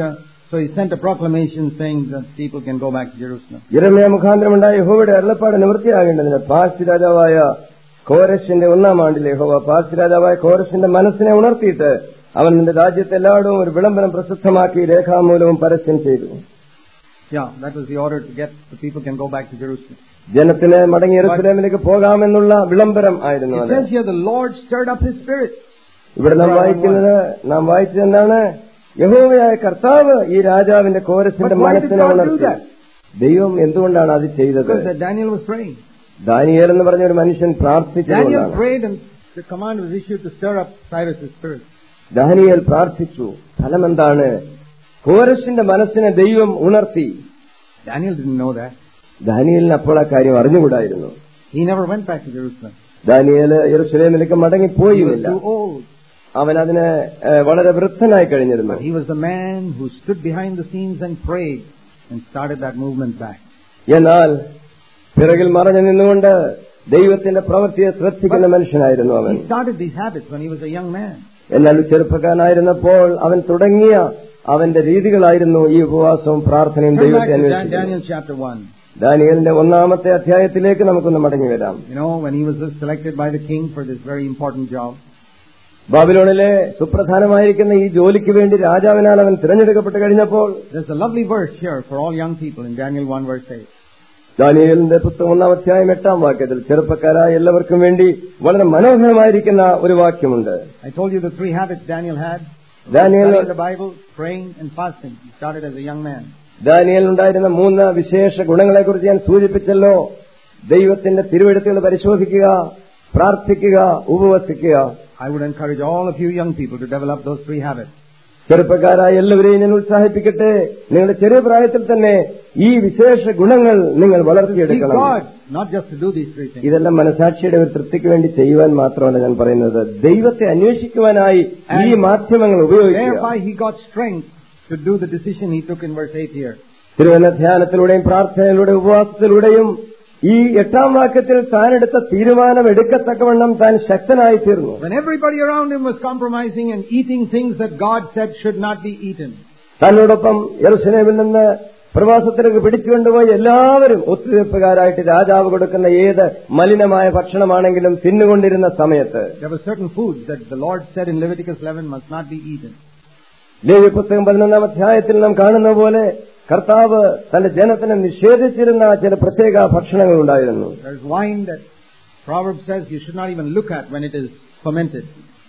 So he sent a proclamation saying that people can go back to Jerusalem. ഇരമയ മുഖാന്തരമുണ്ടായ യഹോവയുടെ അരുളപ്പാട് നിവൃത്തിയാകേണ്ടതിന് പാർസി രാജാവായ കോരശിന്റെ ഒന്നാം ആണ്ടിലെ യഹോവ പാർസി രാജാവായ കോരശിന്റെ മനസ്സിനെ ഉണർത്തിയിട്ട് അവൻ നിന്റെ രാജ്യത്തെ എല്ലായിടവും ഒരു വിളംബരം പ്രസിദ്ധമാക്കി രേഖാമൂലവും പരസ്യം ചെയ്തു Yeah, that was the order to get the people can go back to Jerusalem. ജനത്തിന് മടങ്ങി യെരൂശലേമിലേക്ക് പോകാമെന്നുള്ള വിളംബരം ആയിരുന്നു It അത് says here the Lord stirred up his spirit. ഇവിടെ നാം വായിക്കുന്നത് നാം വായിച്ചത് എന്താണ് യഹോവയായ കർത്താവ് ഈ രാജാവിന്റെ കോരസിന്റെ But why did മനസ്സിനെ God do ഉണർത്തി that? ദൈവം എന്തുകൊണ്ടാണ് അത് ചെയ്തത് Because that Daniel was praying. Daniel എന്ന് പറഞ്ഞ ഒരു മനുഷ്യൻ Daniel പ്രാർത്ഥിച്ചതുകൊണ്ടാണ് prayed and the command was issued to stir up Cyrus' spirit. Daniel പ്രാർത്ഥിച്ചു ഫലമെന്താണ് കോരസിന്റെ മനസ്സിനെ ദൈവം ഉണർത്തി Daniel didn't know that. ദാനിയേലിന് അപ്പോൾ ആ കാര്യം അറിഞ്ഞുകൂടായിരുന്നു He never went back to Jerusalem. Daniel യെറുസലേമിലേക്ക് He was മടങ്ങിപ്പോയുമില്ല too old. അവൻ അതിന് ഏഹ്, വളരെ വൃദ്ധനായി കഴിഞ്ഞിരുന്നു But he was the man who stood behind the scenes and prayed and started that movement back. എന്നാൽ പിറകിൽ മറഞ്ഞു നിന്നുകൊണ്ട് ദൈവത്തിന്റെ പ്രവൃത്തിയെ ശ്രദ്ധിക്കുന്ന മനുഷ്യനായിരുന്നു അവൻ He started these habits when he was a young man. എന്നാൽ ചെറുപ്പക്കാരനായിരുന്നപ്പോൾ അവൻ തുടങ്ങിയ അവന്റെ രീതികളായിരുന്നു ഈ ഉപവാസവും പ്രാർത്ഥനയും Turn back ദൈവത്തെ to Dan- അന്വേഷിക്കുന്നത് Daniel chapter 1. ദാനിയലിന്റെ ഒന്നാമത്തെ അധ്യായത്തിലേക്ക് നമുക്കൊന്ന് മടങ്ങി വരാം You know, when he was selected by the king for this very important job, ബാബിലോണിലെ സുപ്രധാനമായിരിക്കുന്ന ഈ ജോലിക്ക് വേണ്ടി രാജാവിനാൽ അവൻ തിരഞ്ഞെടുക്കപ്പെട്ട് കഴിഞ്ഞപ്പോൾ there's a lovely verse here for all young people in Daniel 1 verse 8. ദാനിയലിന്റെ പുസ്തകം ഒന്നാം അധ്യായം എട്ടാം വാക്യത്തിൽ ചെറുപ്പക്കാരായ എല്ലാവർക്കും വേണ്ടി വളരെ മനോഹരമായിരിക്കുന്ന ഒരു വാക്യമുണ്ട് I told you the three habits Daniel had. Daniel- Studying the Bible, praying and fasting. He started as a young man. Daniel ഉണ്ടായിരുന്ന മൂന്ന് വിശേഷ ഗുണങ്ങളെക്കുറിച്ച് ഞാൻ സൂചിപ്പിച്ചല്ലോ ദൈവത്തിന്റെ തിരുവെഴുത്തുകൾ പരിശോധിക്കുക പ്രാർത്ഥിക്കുക ഉപവസിക്കുക I would encourage all of you young people to develop those three habits. ചെറുപ്പക്കാരായ എല്ലാവരെയും ഞാൻ ഉത്സാഹിപ്പിക്കട്ടെ നിങ്ങളുടെ ചെറിയ പ്രായത്തിൽ തന്നെ ഈ വിശേഷ ഗുണങ്ങൾ നിങ്ങൾ To seek വളർത്തിയെടുക്കണം God, not just to do these three things. ഇതെല്ലാം മനസാക്ഷിയുടെ ഒരു തൃപ്തിക്ക് വേണ്ടി ചെയ്യുവാൻ മാത്രമല്ല ഞാൻ പറയുന്നത് ദൈവത്തെ അന്വേഷിക്കുവാനായി ഈ മാധ്യമങ്ങൾ ഉപയോഗിക്കുക Thereby he got strength to do the decision he took in verse 8 here. തിരുവന ധ്യാനത്തിലൂടെയും പ്രാർത്ഥനയിലൂടെയും ഉപവാസത്തിലൂടെയും ഈ എട്ടാം വാക്യത്തിൽ താൻ എടുത്ത തീരുമാനം എടുക്കത്തക്കവണ്ണം താൻ ശക്തനായി തീർന്നു When everybody around him was compromising and eating things that God said should not be eaten. തന്നോടൊപ്പം യെറുസലേമിൽ നിന്ന് പ്രവാസത്തിലേക്ക് പിടിച്ചുകൊണ്ടുപോയി എല്ലാവരും ഒത്തുതീർപ്പുകാരായിട്ട് രാജാവ് കൊടുക്കുന്ന ഏത് മലിനമായ ഭക്ഷണമാണെങ്കിലും തിന്നുകൊണ്ടിരുന്ന സമയത്ത് There were certain foods that the Lord said in Leviticus 11 must not be eaten. ലേവ്യ പുസ്തകം പതിനൊന്നാം അധ്യായത്തിൽ നാം കാണുന്ന പോലെ കർത്താവ് തന്റെ ജനത്തിന് നിഷേധിച്ചിരുന്ന ചില പ്രത്യേക ഭക്ഷണങ്ങൾ ഉണ്ടായിരുന്നു There's wine that Proverbs says you should not even look at when it is fermented.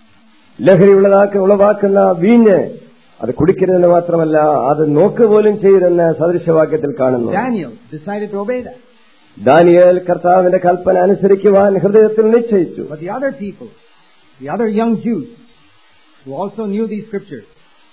ലഹരി ഉള്ളതാക്കി ഉളവാക്കുന്ന വീഞ്ഞ് അത് കുടിക്കരുതെന്ന് മാത്രമല്ല അത് നോക്ക് പോലും ചെയ്തെന്ന് സദൃശവാക്യത്തിൽ കാണുന്നു Daniel decided to obey that. Daniel കർത്താവിന്റെ കൽപ്പന അനുസരിക്കുവാൻ ഹൃദയത്തിൽ നിശ്ചയിച്ചു But the other people, the other young Jews, who also knew these scriptures,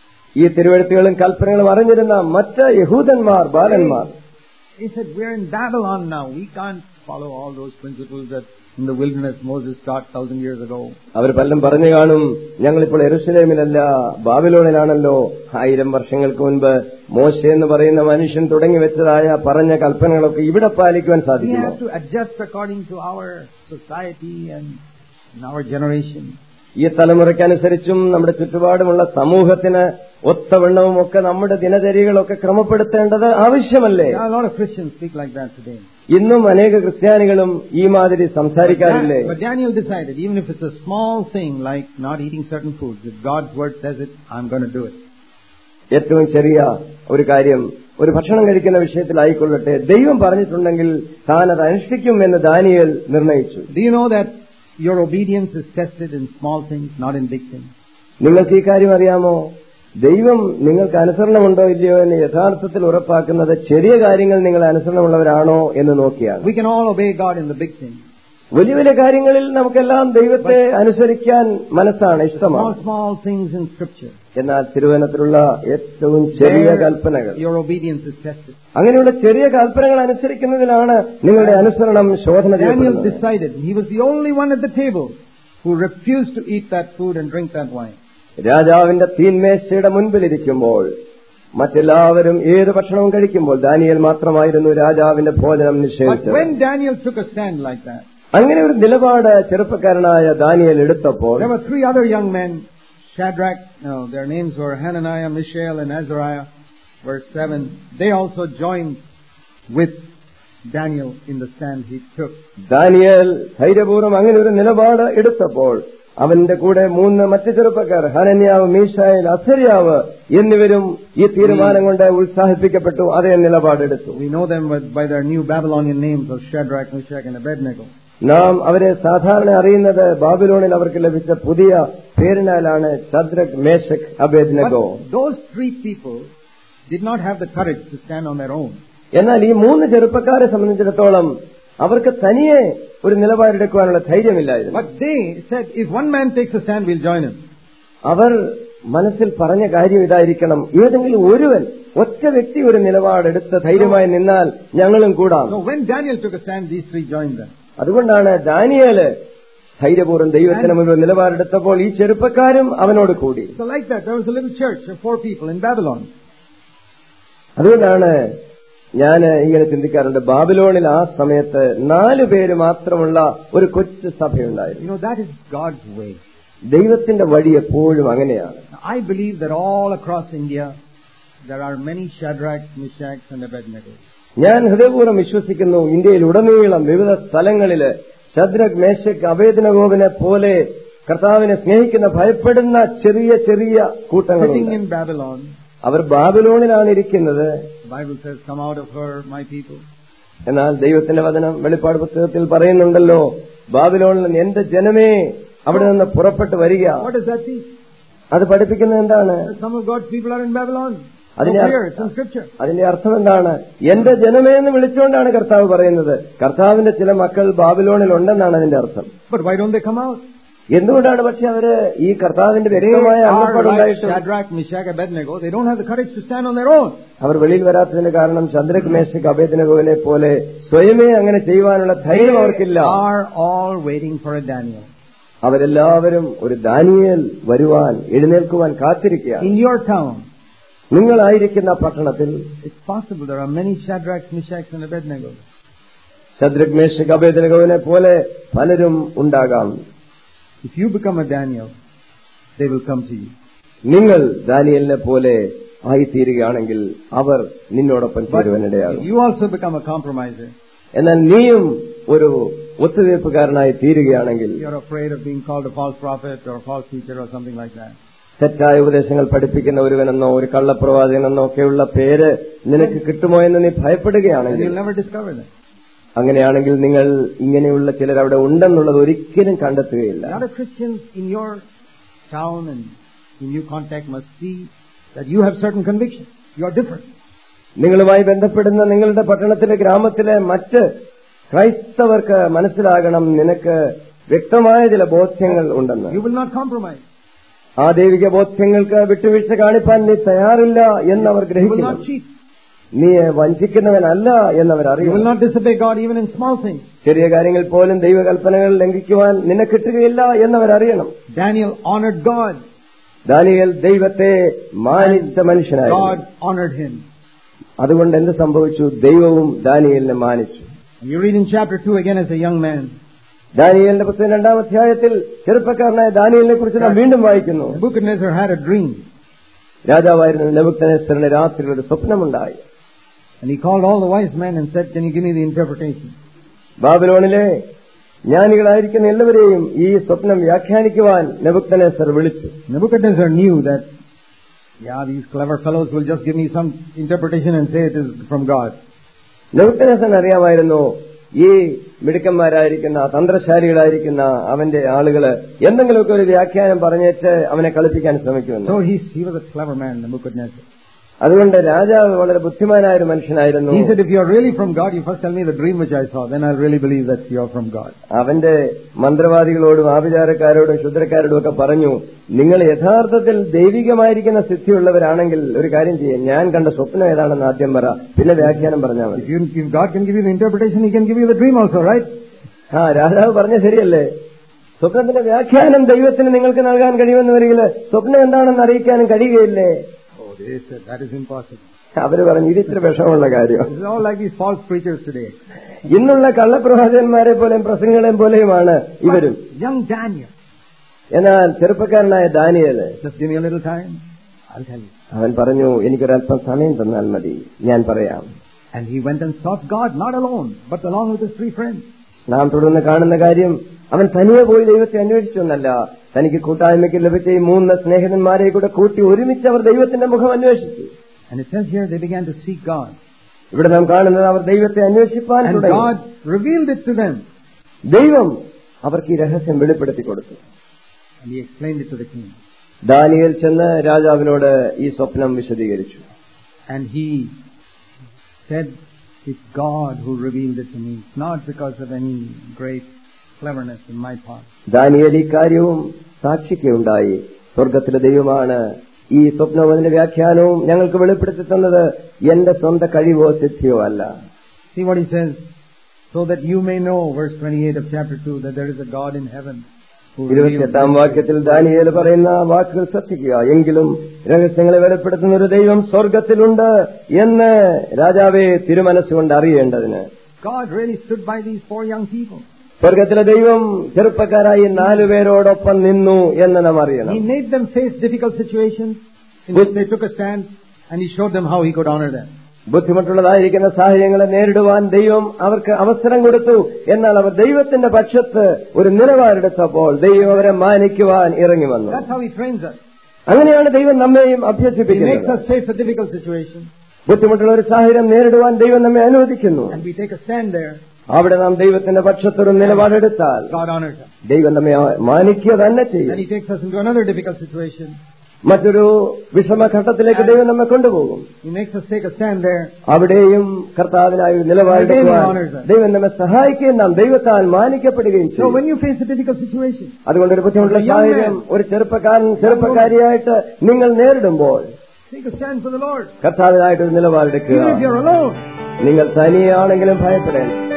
ഈ തിരുവഴുത്തുകളും കൽപ്പനകളും അറിഞ്ഞിരുന്ന മറ്റ് യഹൂദന്മാർ ബാലന്മാർ they said, we're in Babylon now. We can't follow all those principles that in the wilderness Moses taught thousand years ago. അവർ പലരും പറഞ്ഞു കാണും ഞങ്ങളിപ്പോൾ എരുസലേമിലല്ല ബാബിലോണിലാണല്ലോ ആയിരം വർഷങ്ങൾക്ക് മുൻപ് മോശ എന്ന് പറയുന്ന മനുഷ്യൻ തുടങ്ങി വെച്ചതായ പറഞ്ഞ കൽപ്പനകളൊക്കെ ഇവിടെ പാലിക്കുവാൻ We സാധിക്കുമോ have to adjust according to our society and in our generation. ഈ തലമുറയ്ക്കനുസരിച്ചും നമ്മുടെ ചുറ്റുപാടുമുള്ള സമൂഹത്തിന് ഒത്തവണ്ണവും ഒക്കെ നമ്മുടെ ദിനചര്യകളൊക്കെ ക്രമപ്പെടുത്തേണ്ടത് ആവശ്യമല്ലേ There are a lot of Christians speak like that today. ഇന്നും അനേക ക്രിസ്ത്യാനികളും ഈ മാതിരി But, സംസാരിക്കാറില്ലേ Dan- but Daniel decided, even if it's a small thing like not eating certain foods, if God's word says it, I'm going to do it. ഏറ്റവും ചെറിയ ഒരു കാര്യം ഒരു ഭക്ഷണം കഴിക്കുന്ന വിഷയത്തിലായിക്കൊള്ളട്ടെ ദൈവം പറഞ്ഞിട്ടുണ്ടെങ്കിൽ താൻ അത് അനുഷ്ഠിക്കും എന്ന് ദാനിയേൽ നിർണയിച്ചു Do you know that your obedience is tested in small things, not in big things? നിങ്ങൾക്ക് ഈ കാര്യം അറിയാമോ ദൈവം നിങ്ങൾക്ക് അനുസരണമുണ്ടോ ഇല്ലയോ എന്ന് യഥാർത്ഥത്തിൽ ഉറപ്പാക്കുന്നത് ചെറിയ കാര്യങ്ങൾ നിങ്ങൾ അനുസരണമുള്ളവരാണോ എന്ന് നോക്കിയാണ് We can all obey God in the big things. വലിയ വലിയ കാര്യങ്ങളിൽ നമുക്കെല്ലാം ദൈവത്തെ അനുസരിക്കാൻ മനസ്സാണ് Small, ഇഷ്ടമാണ് small things in Scripture. എന്നാൽ തിരുവനത്തിലുള്ള ഏറ്റവും ചെറിയ There, കൽപ്പനകൾ your obedience is tested. അങ്ങനെയുള്ള ചെറിയ കൽപ്പനകൾ അനുസരിക്കുന്നതിലാണ് നിങ്ങളുടെ അനുസരണം ശോധന Daniel ചെയ്യപ്പെടുന്നത് decided, he was the only one at the table who refused to eat that food and drink that wine. രാജാവിന്റെ തീന്മേശയുടെ മുൻപിലിരിക്കുമ്പോൾ മറ്റെല്ലാവരും ഏത് ഭക്ഷണവും കഴിക്കുമ്പോൾ ദാനിയേൽ മാത്രമായിരുന്നു രാജാവിന്റെ ഭോജനം But നിഷേധിച്ചത് when Daniel took a stand like that, അങ്ങനെ ഒരു നിലപാട് ചെറുപ്പക്കാരനായ ദാനിയേൽ എടുത്തപ്പോൾ there were three other young men, Shadrach, no, their names were Hananiah, Mishael, and Azariah. verse 7, they also joined with Daniel in the stand he took. Daniel ധൈര്യപൂർവ്വം അങ്ങനെ ഒരു നിലപാട് എടുത്തപ്പോൾ അവന്റെ കൂടെ മൂന്ന് മറ്റു ചെറുപ്പക്കാർ ഹനന്യാവ് മീഷായൽ അസര്യാവ് എന്നിവരും ഈ തീരുമാനം കൊണ്ട് ഉത്സാഹിപ്പിക്കപ്പെട്ടു അതേ നിലപാടെടുത്തു We know them with, by their new Babylonian names of Shadrach, Meshach, and Abednego. നാം അവരെ സാധാരണ അറിയുന്നത് ബാബിലോണിൽ അവർക്ക് ലഭിച്ച പുതിയ പേരിനാലാണ് Shadrach Meshach Abednego But those three people did not have the courage to stand on their own. എന്നാൽ ഈ മൂന്ന് ചെറുപ്പക്കാരെ സംബന്ധിച്ചിടത്തോളം അവർക്ക് തനിയെ ഒരു നിലപാടെടുക്കുവാനുള്ള ധൈര്യമില്ലായിരുന്നു But they said, if one man takes a stand, we'll join him. അവർ മനസ്സിൽ പറഞ്ഞ കാര്യം ഇതായിരിക്കണം ഏതെങ്കിലും ഒരുവൻ ഒറ്റ വ്യക്തി ഒരു നിലപാടെടുത്ത് ധൈര്യമായി നിന്നാൽ ഞങ്ങളും കൂടാം So when Daniel took a stand, these three joined them. അതുകൊണ്ടാണ് ദാനിയേല് ധൈര്യപൂർവ്വം ദൈവത്തിന് മുൻപിൽ നിലപാടെടുത്തപ്പോൾ ഈ ചെറുപ്പക്കാരും അവനോട് കൂടി So like that, there was a little church of four people in Babylon. അതുകൊണ്ടാണ് ഞാൻ ഇങ്ങനെ ചിന്തിക്കാറുണ്ട് ബാബിലോണിൽ ആ സമയത്ത് നാല് പേര് മാത്രമുള്ള ഒരു കൊച്ചു സഭയുണ്ടായിരുന്നു You know, that is God's way. ദൈവത്തിന്റെ വഴി എപ്പോഴും അങ്ങനെയാണ് Now, I believe that all across India, there are many Shadrachs, Meshachs, and Abednego. ഞാൻ ഹൃദയപൂർവ്വം വിശ്വസിക്കുന്നു ഇന്ത്യയിൽ ഉടനീളം വിവിധ സ്ഥലങ്ങളില് ശദ്രക് മേശക് അവേദനഗോപിനെ പോലെ കർത്താവിനെ സ്നേഹിക്കുന്ന ഭയപ്പെടുന്ന ചെറിയ ചെറിയ Sitting കൂട്ടങ്ങളുണ്ട് in Babylon, അവർ ബാബിലോണിലാണ് ഇരിക്കുന്നത് the Bible says, Come out of her, my people. എന്നാൽ ദൈവത്തിന്റെ വചനം വെളിപ്പാട് പുസ്തകത്തിൽ പറയുന്നുണ്ടല്ലോ ബാബിലോണിൽ നിന്ന് എന്റെ ജനമേ അവിടെ നിന്ന് പുറപ്പെട്ടു വരിക What does that mean? അത് പഠിപ്പിക്കുന്നത് എന്താണ് Some of God's people are in Babylon. So അതിന്റെ clear, it's in scripture. അതിന്റെ അർത്ഥം എന്താണ് എന്റെ ജനമേ എന്ന് വിളിച്ചുകൊണ്ടാണ് കർത്താവ് പറയുന്നത് കർത്താവിന്റെ ചില മക്കൾ ബാബിലോണിൽ ഉണ്ടെന്നാണ് അതിന്റെ അർത്ഥം But why don't they come out? എന്തുകൊണ്ടാണ് പക്ഷെ അവര് ഈ കർത്താവിന്റെ They വ്യക്തമായ are like അംഗപ്പാടുണ്ടായിട്ടും Shadrach, Meshach, Abednego. They don't have the courage to stand on their own. അവർ വെളിയിൽ വരാത്തതിന് കാരണം ചന്ദ്രക് മേശക് അഭേദനഗോവിനെ പോലെ സ്വയമേ അങ്ങനെ ചെയ്യുവാനുള്ള ധൈര്യം അവർക്കില്ല are all waiting for a Daniel. അവരെല്ലാവരും ഒരു ദാനിയേൽ വരുവാൻ എഴുന്നേൽക്കുവാൻ കാത്തിരിക്കുകയാണ് In your town, നിങ്ങളായിരിക്കുന്ന പട്ടണത്തിൽ it's possible there are many Shadrachs, Meshachs, and Abednego. Shadrak മേശക് അഭേദനഗോവിനെ പോലെ പലരും ഉണ്ടാകാം If you become a Daniel, they will come to you. നിങ്ങൾ ദാനിയലിനെ പോലെ ആയിത്തീരുകയാണെങ്കിൽ അവർ നിന്നോടൊപ്പം But ചേരുവാനിടയാകും if you also become a compromiser, എന്നാൽ നീയും ഒരു ഒത്തുതീർപ്പുകാരനായി തീരുകയാണെങ്കിൽ you're afraid of being called a false prophet or a false teacher or something like that. തെറ്റായ ഉപദേശങ്ങൾ പഠിപ്പിക്കുന്ന ഒരുവനെന്നോ ഒരു കള്ളപ്രവാചകനെന്നോ ഒക്കെയുള്ള പേര് നിനക്ക് കിട്ടുമോ എന്ന് നീ And ഭയപ്പെടുകയാണെങ്കിൽ you'll never discover that. അങ്ങനെയാണെങ്കിൽ നിങ്ങൾ ഇങ്ങനെയുള്ള ചിലർ അവിടെ ഉണ്ടെന്നുള്ളത് ഒരിക്കലും കണ്ടെത്തുകയില്ല A lot of Christians in your town and in your contact must see that you have certain convictions. You are different. നിങ്ങളുമായി ബന്ധപ്പെടുന്ന നിങ്ങളുടെ പട്ടണത്തിലെ ഗ്രാമത്തിലെ മറ്റ് ക്രൈസ്തവർക്ക് മനസ്സിലാകണം നിനക്ക് വ്യക്തമായ ചില ബോധ്യങ്ങൾ ഉണ്ടെന്ന് You will not compromise. ആ ദൈവിക ബോധ്യങ്ങൾക്ക് വിട്ടുവീഴ്ച കാണിപ്പാൻ നീ തയ്യാറില്ല എന്നവർ You will ഗ്രഹിക്കുന്നു not cheat. നീ വഞ്ചിക്കുന്നവനല്ല എന്നവർ You will അറിയുന്നു not disobey God even in small things. ചെറിയ കാര്യങ്ങൾ പോലും ദൈവകൽപ്പനകൾ ലംഘിക്കുവാൻ നിന്നെ കിട്ടുകയില്ല എന്നവർ അറിയണം Daniel honored God. ദാനിയേൽ ദൈവത്തെ മാനിച്ച മനുഷ്യനായിരുന്നു God honored him. അതുകൊണ്ട് എന്ത് സംഭവിച്ചു ദൈവവും ദാനിയേലിനെ മാനിച്ചു And you read in chapter 2 again as a young man. ദാനിയേലിന്റെ പുസ്തകം രണ്ടാം അധ്യായത്തിൽ ചെറുപ്പക്കാരനായ ദാനിയേലിനെ കുറിച്ച് നാം വീണ്ടും വായിക്കുന്നു Nebuchadnezzar had a dream. രാജാവായിരുന്ന നെബുക്കനേശ്വരന് രാത്രി ഒരു സ്വപ്നമുണ്ടായി And he called all the wise men and said, Can you give me the interpretation? ബാബിലോണിലെ ജ്ഞാനികളായിരിക്കുന്ന എല്ലാവരെയും ഈ സ്വപ്നം വ്യാഖ്യാനിക്കുവാൻ നെബുക്കനേശ്വർ വിളിച്ചു Nebuchadnezzar knew that, yeah, these clever fellows will just give me some interpretation and say it is from God. നെബുക്കനേശ്വരൻ അറിയാമായിരുന്നു ഈ മിടുക്കന്മാരായിരിക്കുന്ന തന്ത്രശാലികളായിരിക്കുന്ന അവന്റെ ആളുകള് എന്തെങ്കിലുമൊക്കെ ഒരു വ്യാഖ്യാനം പറഞ്ഞേച്ച് അവനെ കളിപ്പിക്കാൻ ശ്രമിക്കുമെന്ന് So he, he was a clever man, Nebuchadnezzar. അതുകൊണ്ട് രാജാവ് വളരെ ബുദ്ധിമാനായ ഒരു മനുഷ്യനായിരുന്നു He said, If you are really from God, you first tell me the dream which I saw. Then I'll really believe that you are from God. അവന്റെ മന്ത്രവാദികളോടും ആഭിചാരക്കാരോടും ശുദ്രക്കാരോടും ഒക്കെ പറഞ്ഞു നിങ്ങൾ യഥാർത്ഥത്തിൽ ദൈവികമായിരിക്കുന്ന സിദ്ധിയുള്ളവരാണെങ്കിൽ ഒരു കാര്യം ചെയ്യാം ഞാൻ കണ്ട സ്വപ്നം ഏതാണെന്ന് ആദ്യം പറ പിന്നെ വ്യാഖ്യാനം പറഞ്ഞാൽ മതി If, you, if God can give you the interpretation, He can give you the dream also, right? ആ രാജാവ് പറഞ്ഞ ശരിയല്ലേ സ്വപ്നത്തിന്റെ വ്യാഖ്യാനം ദൈവത്തിന് നിങ്ങൾക്ക് നൽകാൻ കഴിയുമെന്ന് വരികിൽ സ്വപ്നം എന്താണെന്ന് അറിയിക്കാനും കഴിയുകയില്ലേ Oh, they said, That is impossible. അവര് പറഞ്ഞു ഇത് ഇത്ര വിഷമമുള്ള കാര്യം This is all like these false preachers today. ഇന്നുള്ള കള്ളപ്രവാചകന്മാരെ പോലെയും പ്രസംഗങ്ങളെയും പോലെയുമാണ് ഇവരും Young Daniel, എന്നാൽ ചെറുപ്പക്കാരനായ Daniel just give me a little time. I'll tell you. അവൻ പറഞ്ഞു എനിക്കൊരല്പം സമയം തന്നാൽ മതി ഞാൻ പറയാം And he went and sought God, not alone, but along with his three friends. നാം തുടർന്ന് കാണുന്ന കാര്യം അവൻ തനിയെ പോയി ദൈവത്തെ അന്വേഷിച്ചൊന്നല്ല തനിക്ക് കൂട്ടായ്മയ്ക്ക് ലഭിച്ച ഈ മൂന്ന് സ്നേഹിതന്മാരെ കൂടെ കൂട്ടി ഒരുമിച്ച് അവർ ദൈവത്തിന്റെ മുഖം അന്വേഷിച്ചു And it says here they began to seek God. ഇവിടെ നാം കാണുന്നത് അവർ ദൈവത്തെ അന്വേഷിപ്പാൻ And തുടങ്ങി God revealed it to them. ദൈവം അവർക്ക് ഈ രഹസ്യം വെളിപ്പെടുത്തി കൊടുത്തു And he explained it to the king. Daniel ചെന്ന് രാജാവിനോട് ഈ സ്വപ്നം വിശദീകരിച്ചു And he said, It's God who revealed it to me. It's not because of any great cleverness in my part. Daniel ഇക്കാര്യവും സാക്ഷിക്കുണ്ടായി സ്വർഗത്തിലെ ദൈവമാണ് ഈ സ്വപ്നവും അതിന്റെ വ്യാഖ്യാനവും ഞങ്ങൾക്ക് വെളിപ്പെടുത്തി തന്നത് എന്റെ സ്വന്തം കഴിവോ സിദ്ധിയോ അല്ല See what he says? So that you may know, verse 28 of chapter 2, that there is a God in heaven who reveals ഇരുപത്തിയെട്ടാം വാക്യത്തിൽ ദാനിയേൽ പറയുന്ന വാക്കുകൾ ശ്രദ്ധിക്കുക എങ്കിലും രഹസ്യങ്ങളെ വെളിപ്പെടുത്തുന്ന ഒരു ദൈവം സ്വർഗത്തിലുണ്ട് എന്ന് രാജാവെ തിരുമനസ്സുകൊണ്ട് അറിയേണ്ടതിന് God really stood by these four young people. സ്വർഗത്തിലെ ദൈവം ചെറുപ്പക്കാരായി നാലുപേരോടൊപ്പം നിന്നു എന്ന് നാം അറിയണം He made them face difficult situations in which they took a stand and he showed them how he could honor them. ബുദ്ധിമുട്ടുള്ളതായിരിക്കുന്ന സാഹചര്യങ്ങളെ നേരിടുവാൻ ദൈവം അവർക്ക് അവസരം കൊടുത്തു എന്നാൽ അവർ ദൈവത്തിന്റെ പക്ഷത്ത് ഒരു നിലപാടെടുത്തപ്പോൾ ദൈവം അവരെ മാനിക്കുവാൻ ഇറങ്ങി വന്നു That's how he trains us. അങ്ങനെയാണ് ദൈവം നമ്മെയും He makes അഭ്യസിപ്പിക്കുന്നത് us face a difficult situation ബുദ്ധിമുട്ടുള്ള ഒരു സാഹചര്യം നേരിടുവാൻ ദൈവം നമ്മെ അനുവദിക്കുന്നു and we take a stand there. അവിടെ നാം ദൈവത്തിന്റെ പക്ഷത്തൊരു നിലപാടെടുത്താൽ God honors us. ദൈവം നമ്മെ മാനിക്കുക തന്നെ Then ചെയ്യും he takes us into another difficult situation. മറ്റൊരു വിഷമഘട്ടത്തിലേക്ക് ദൈവം നമ്മെ കൊണ്ടുപോകും He makes us take a stand there. അവിടെയും കർത്താവിനായി ഒരു നിലപാടെടുക്കുവാൻ ദൈവം നമ്മെ സഹായിക്കുകയും നാം ദൈവത്താൽ മാനിക്കപ്പെടുകയും So ചെയ്യും when you face a difficult situation, അതുകൊണ്ട് ഒരു ബുദ്ധിമുട്ടുള്ള സാഹചര്യം ഒരു ചെറുപ്പക്കാരൻ ചെറുപ്പക്കാരിയായിട്ട് നിങ്ങൾ നേരിടുമ്പോൾ take a stand for the Lord. കർത്താവിനായിട്ട് ഒരു നിലപാടെടുക്കുക Even if you're alone, നിങ്ങൾ തനിയാണെങ്കിലും ഭയപ്പെടേണ്ട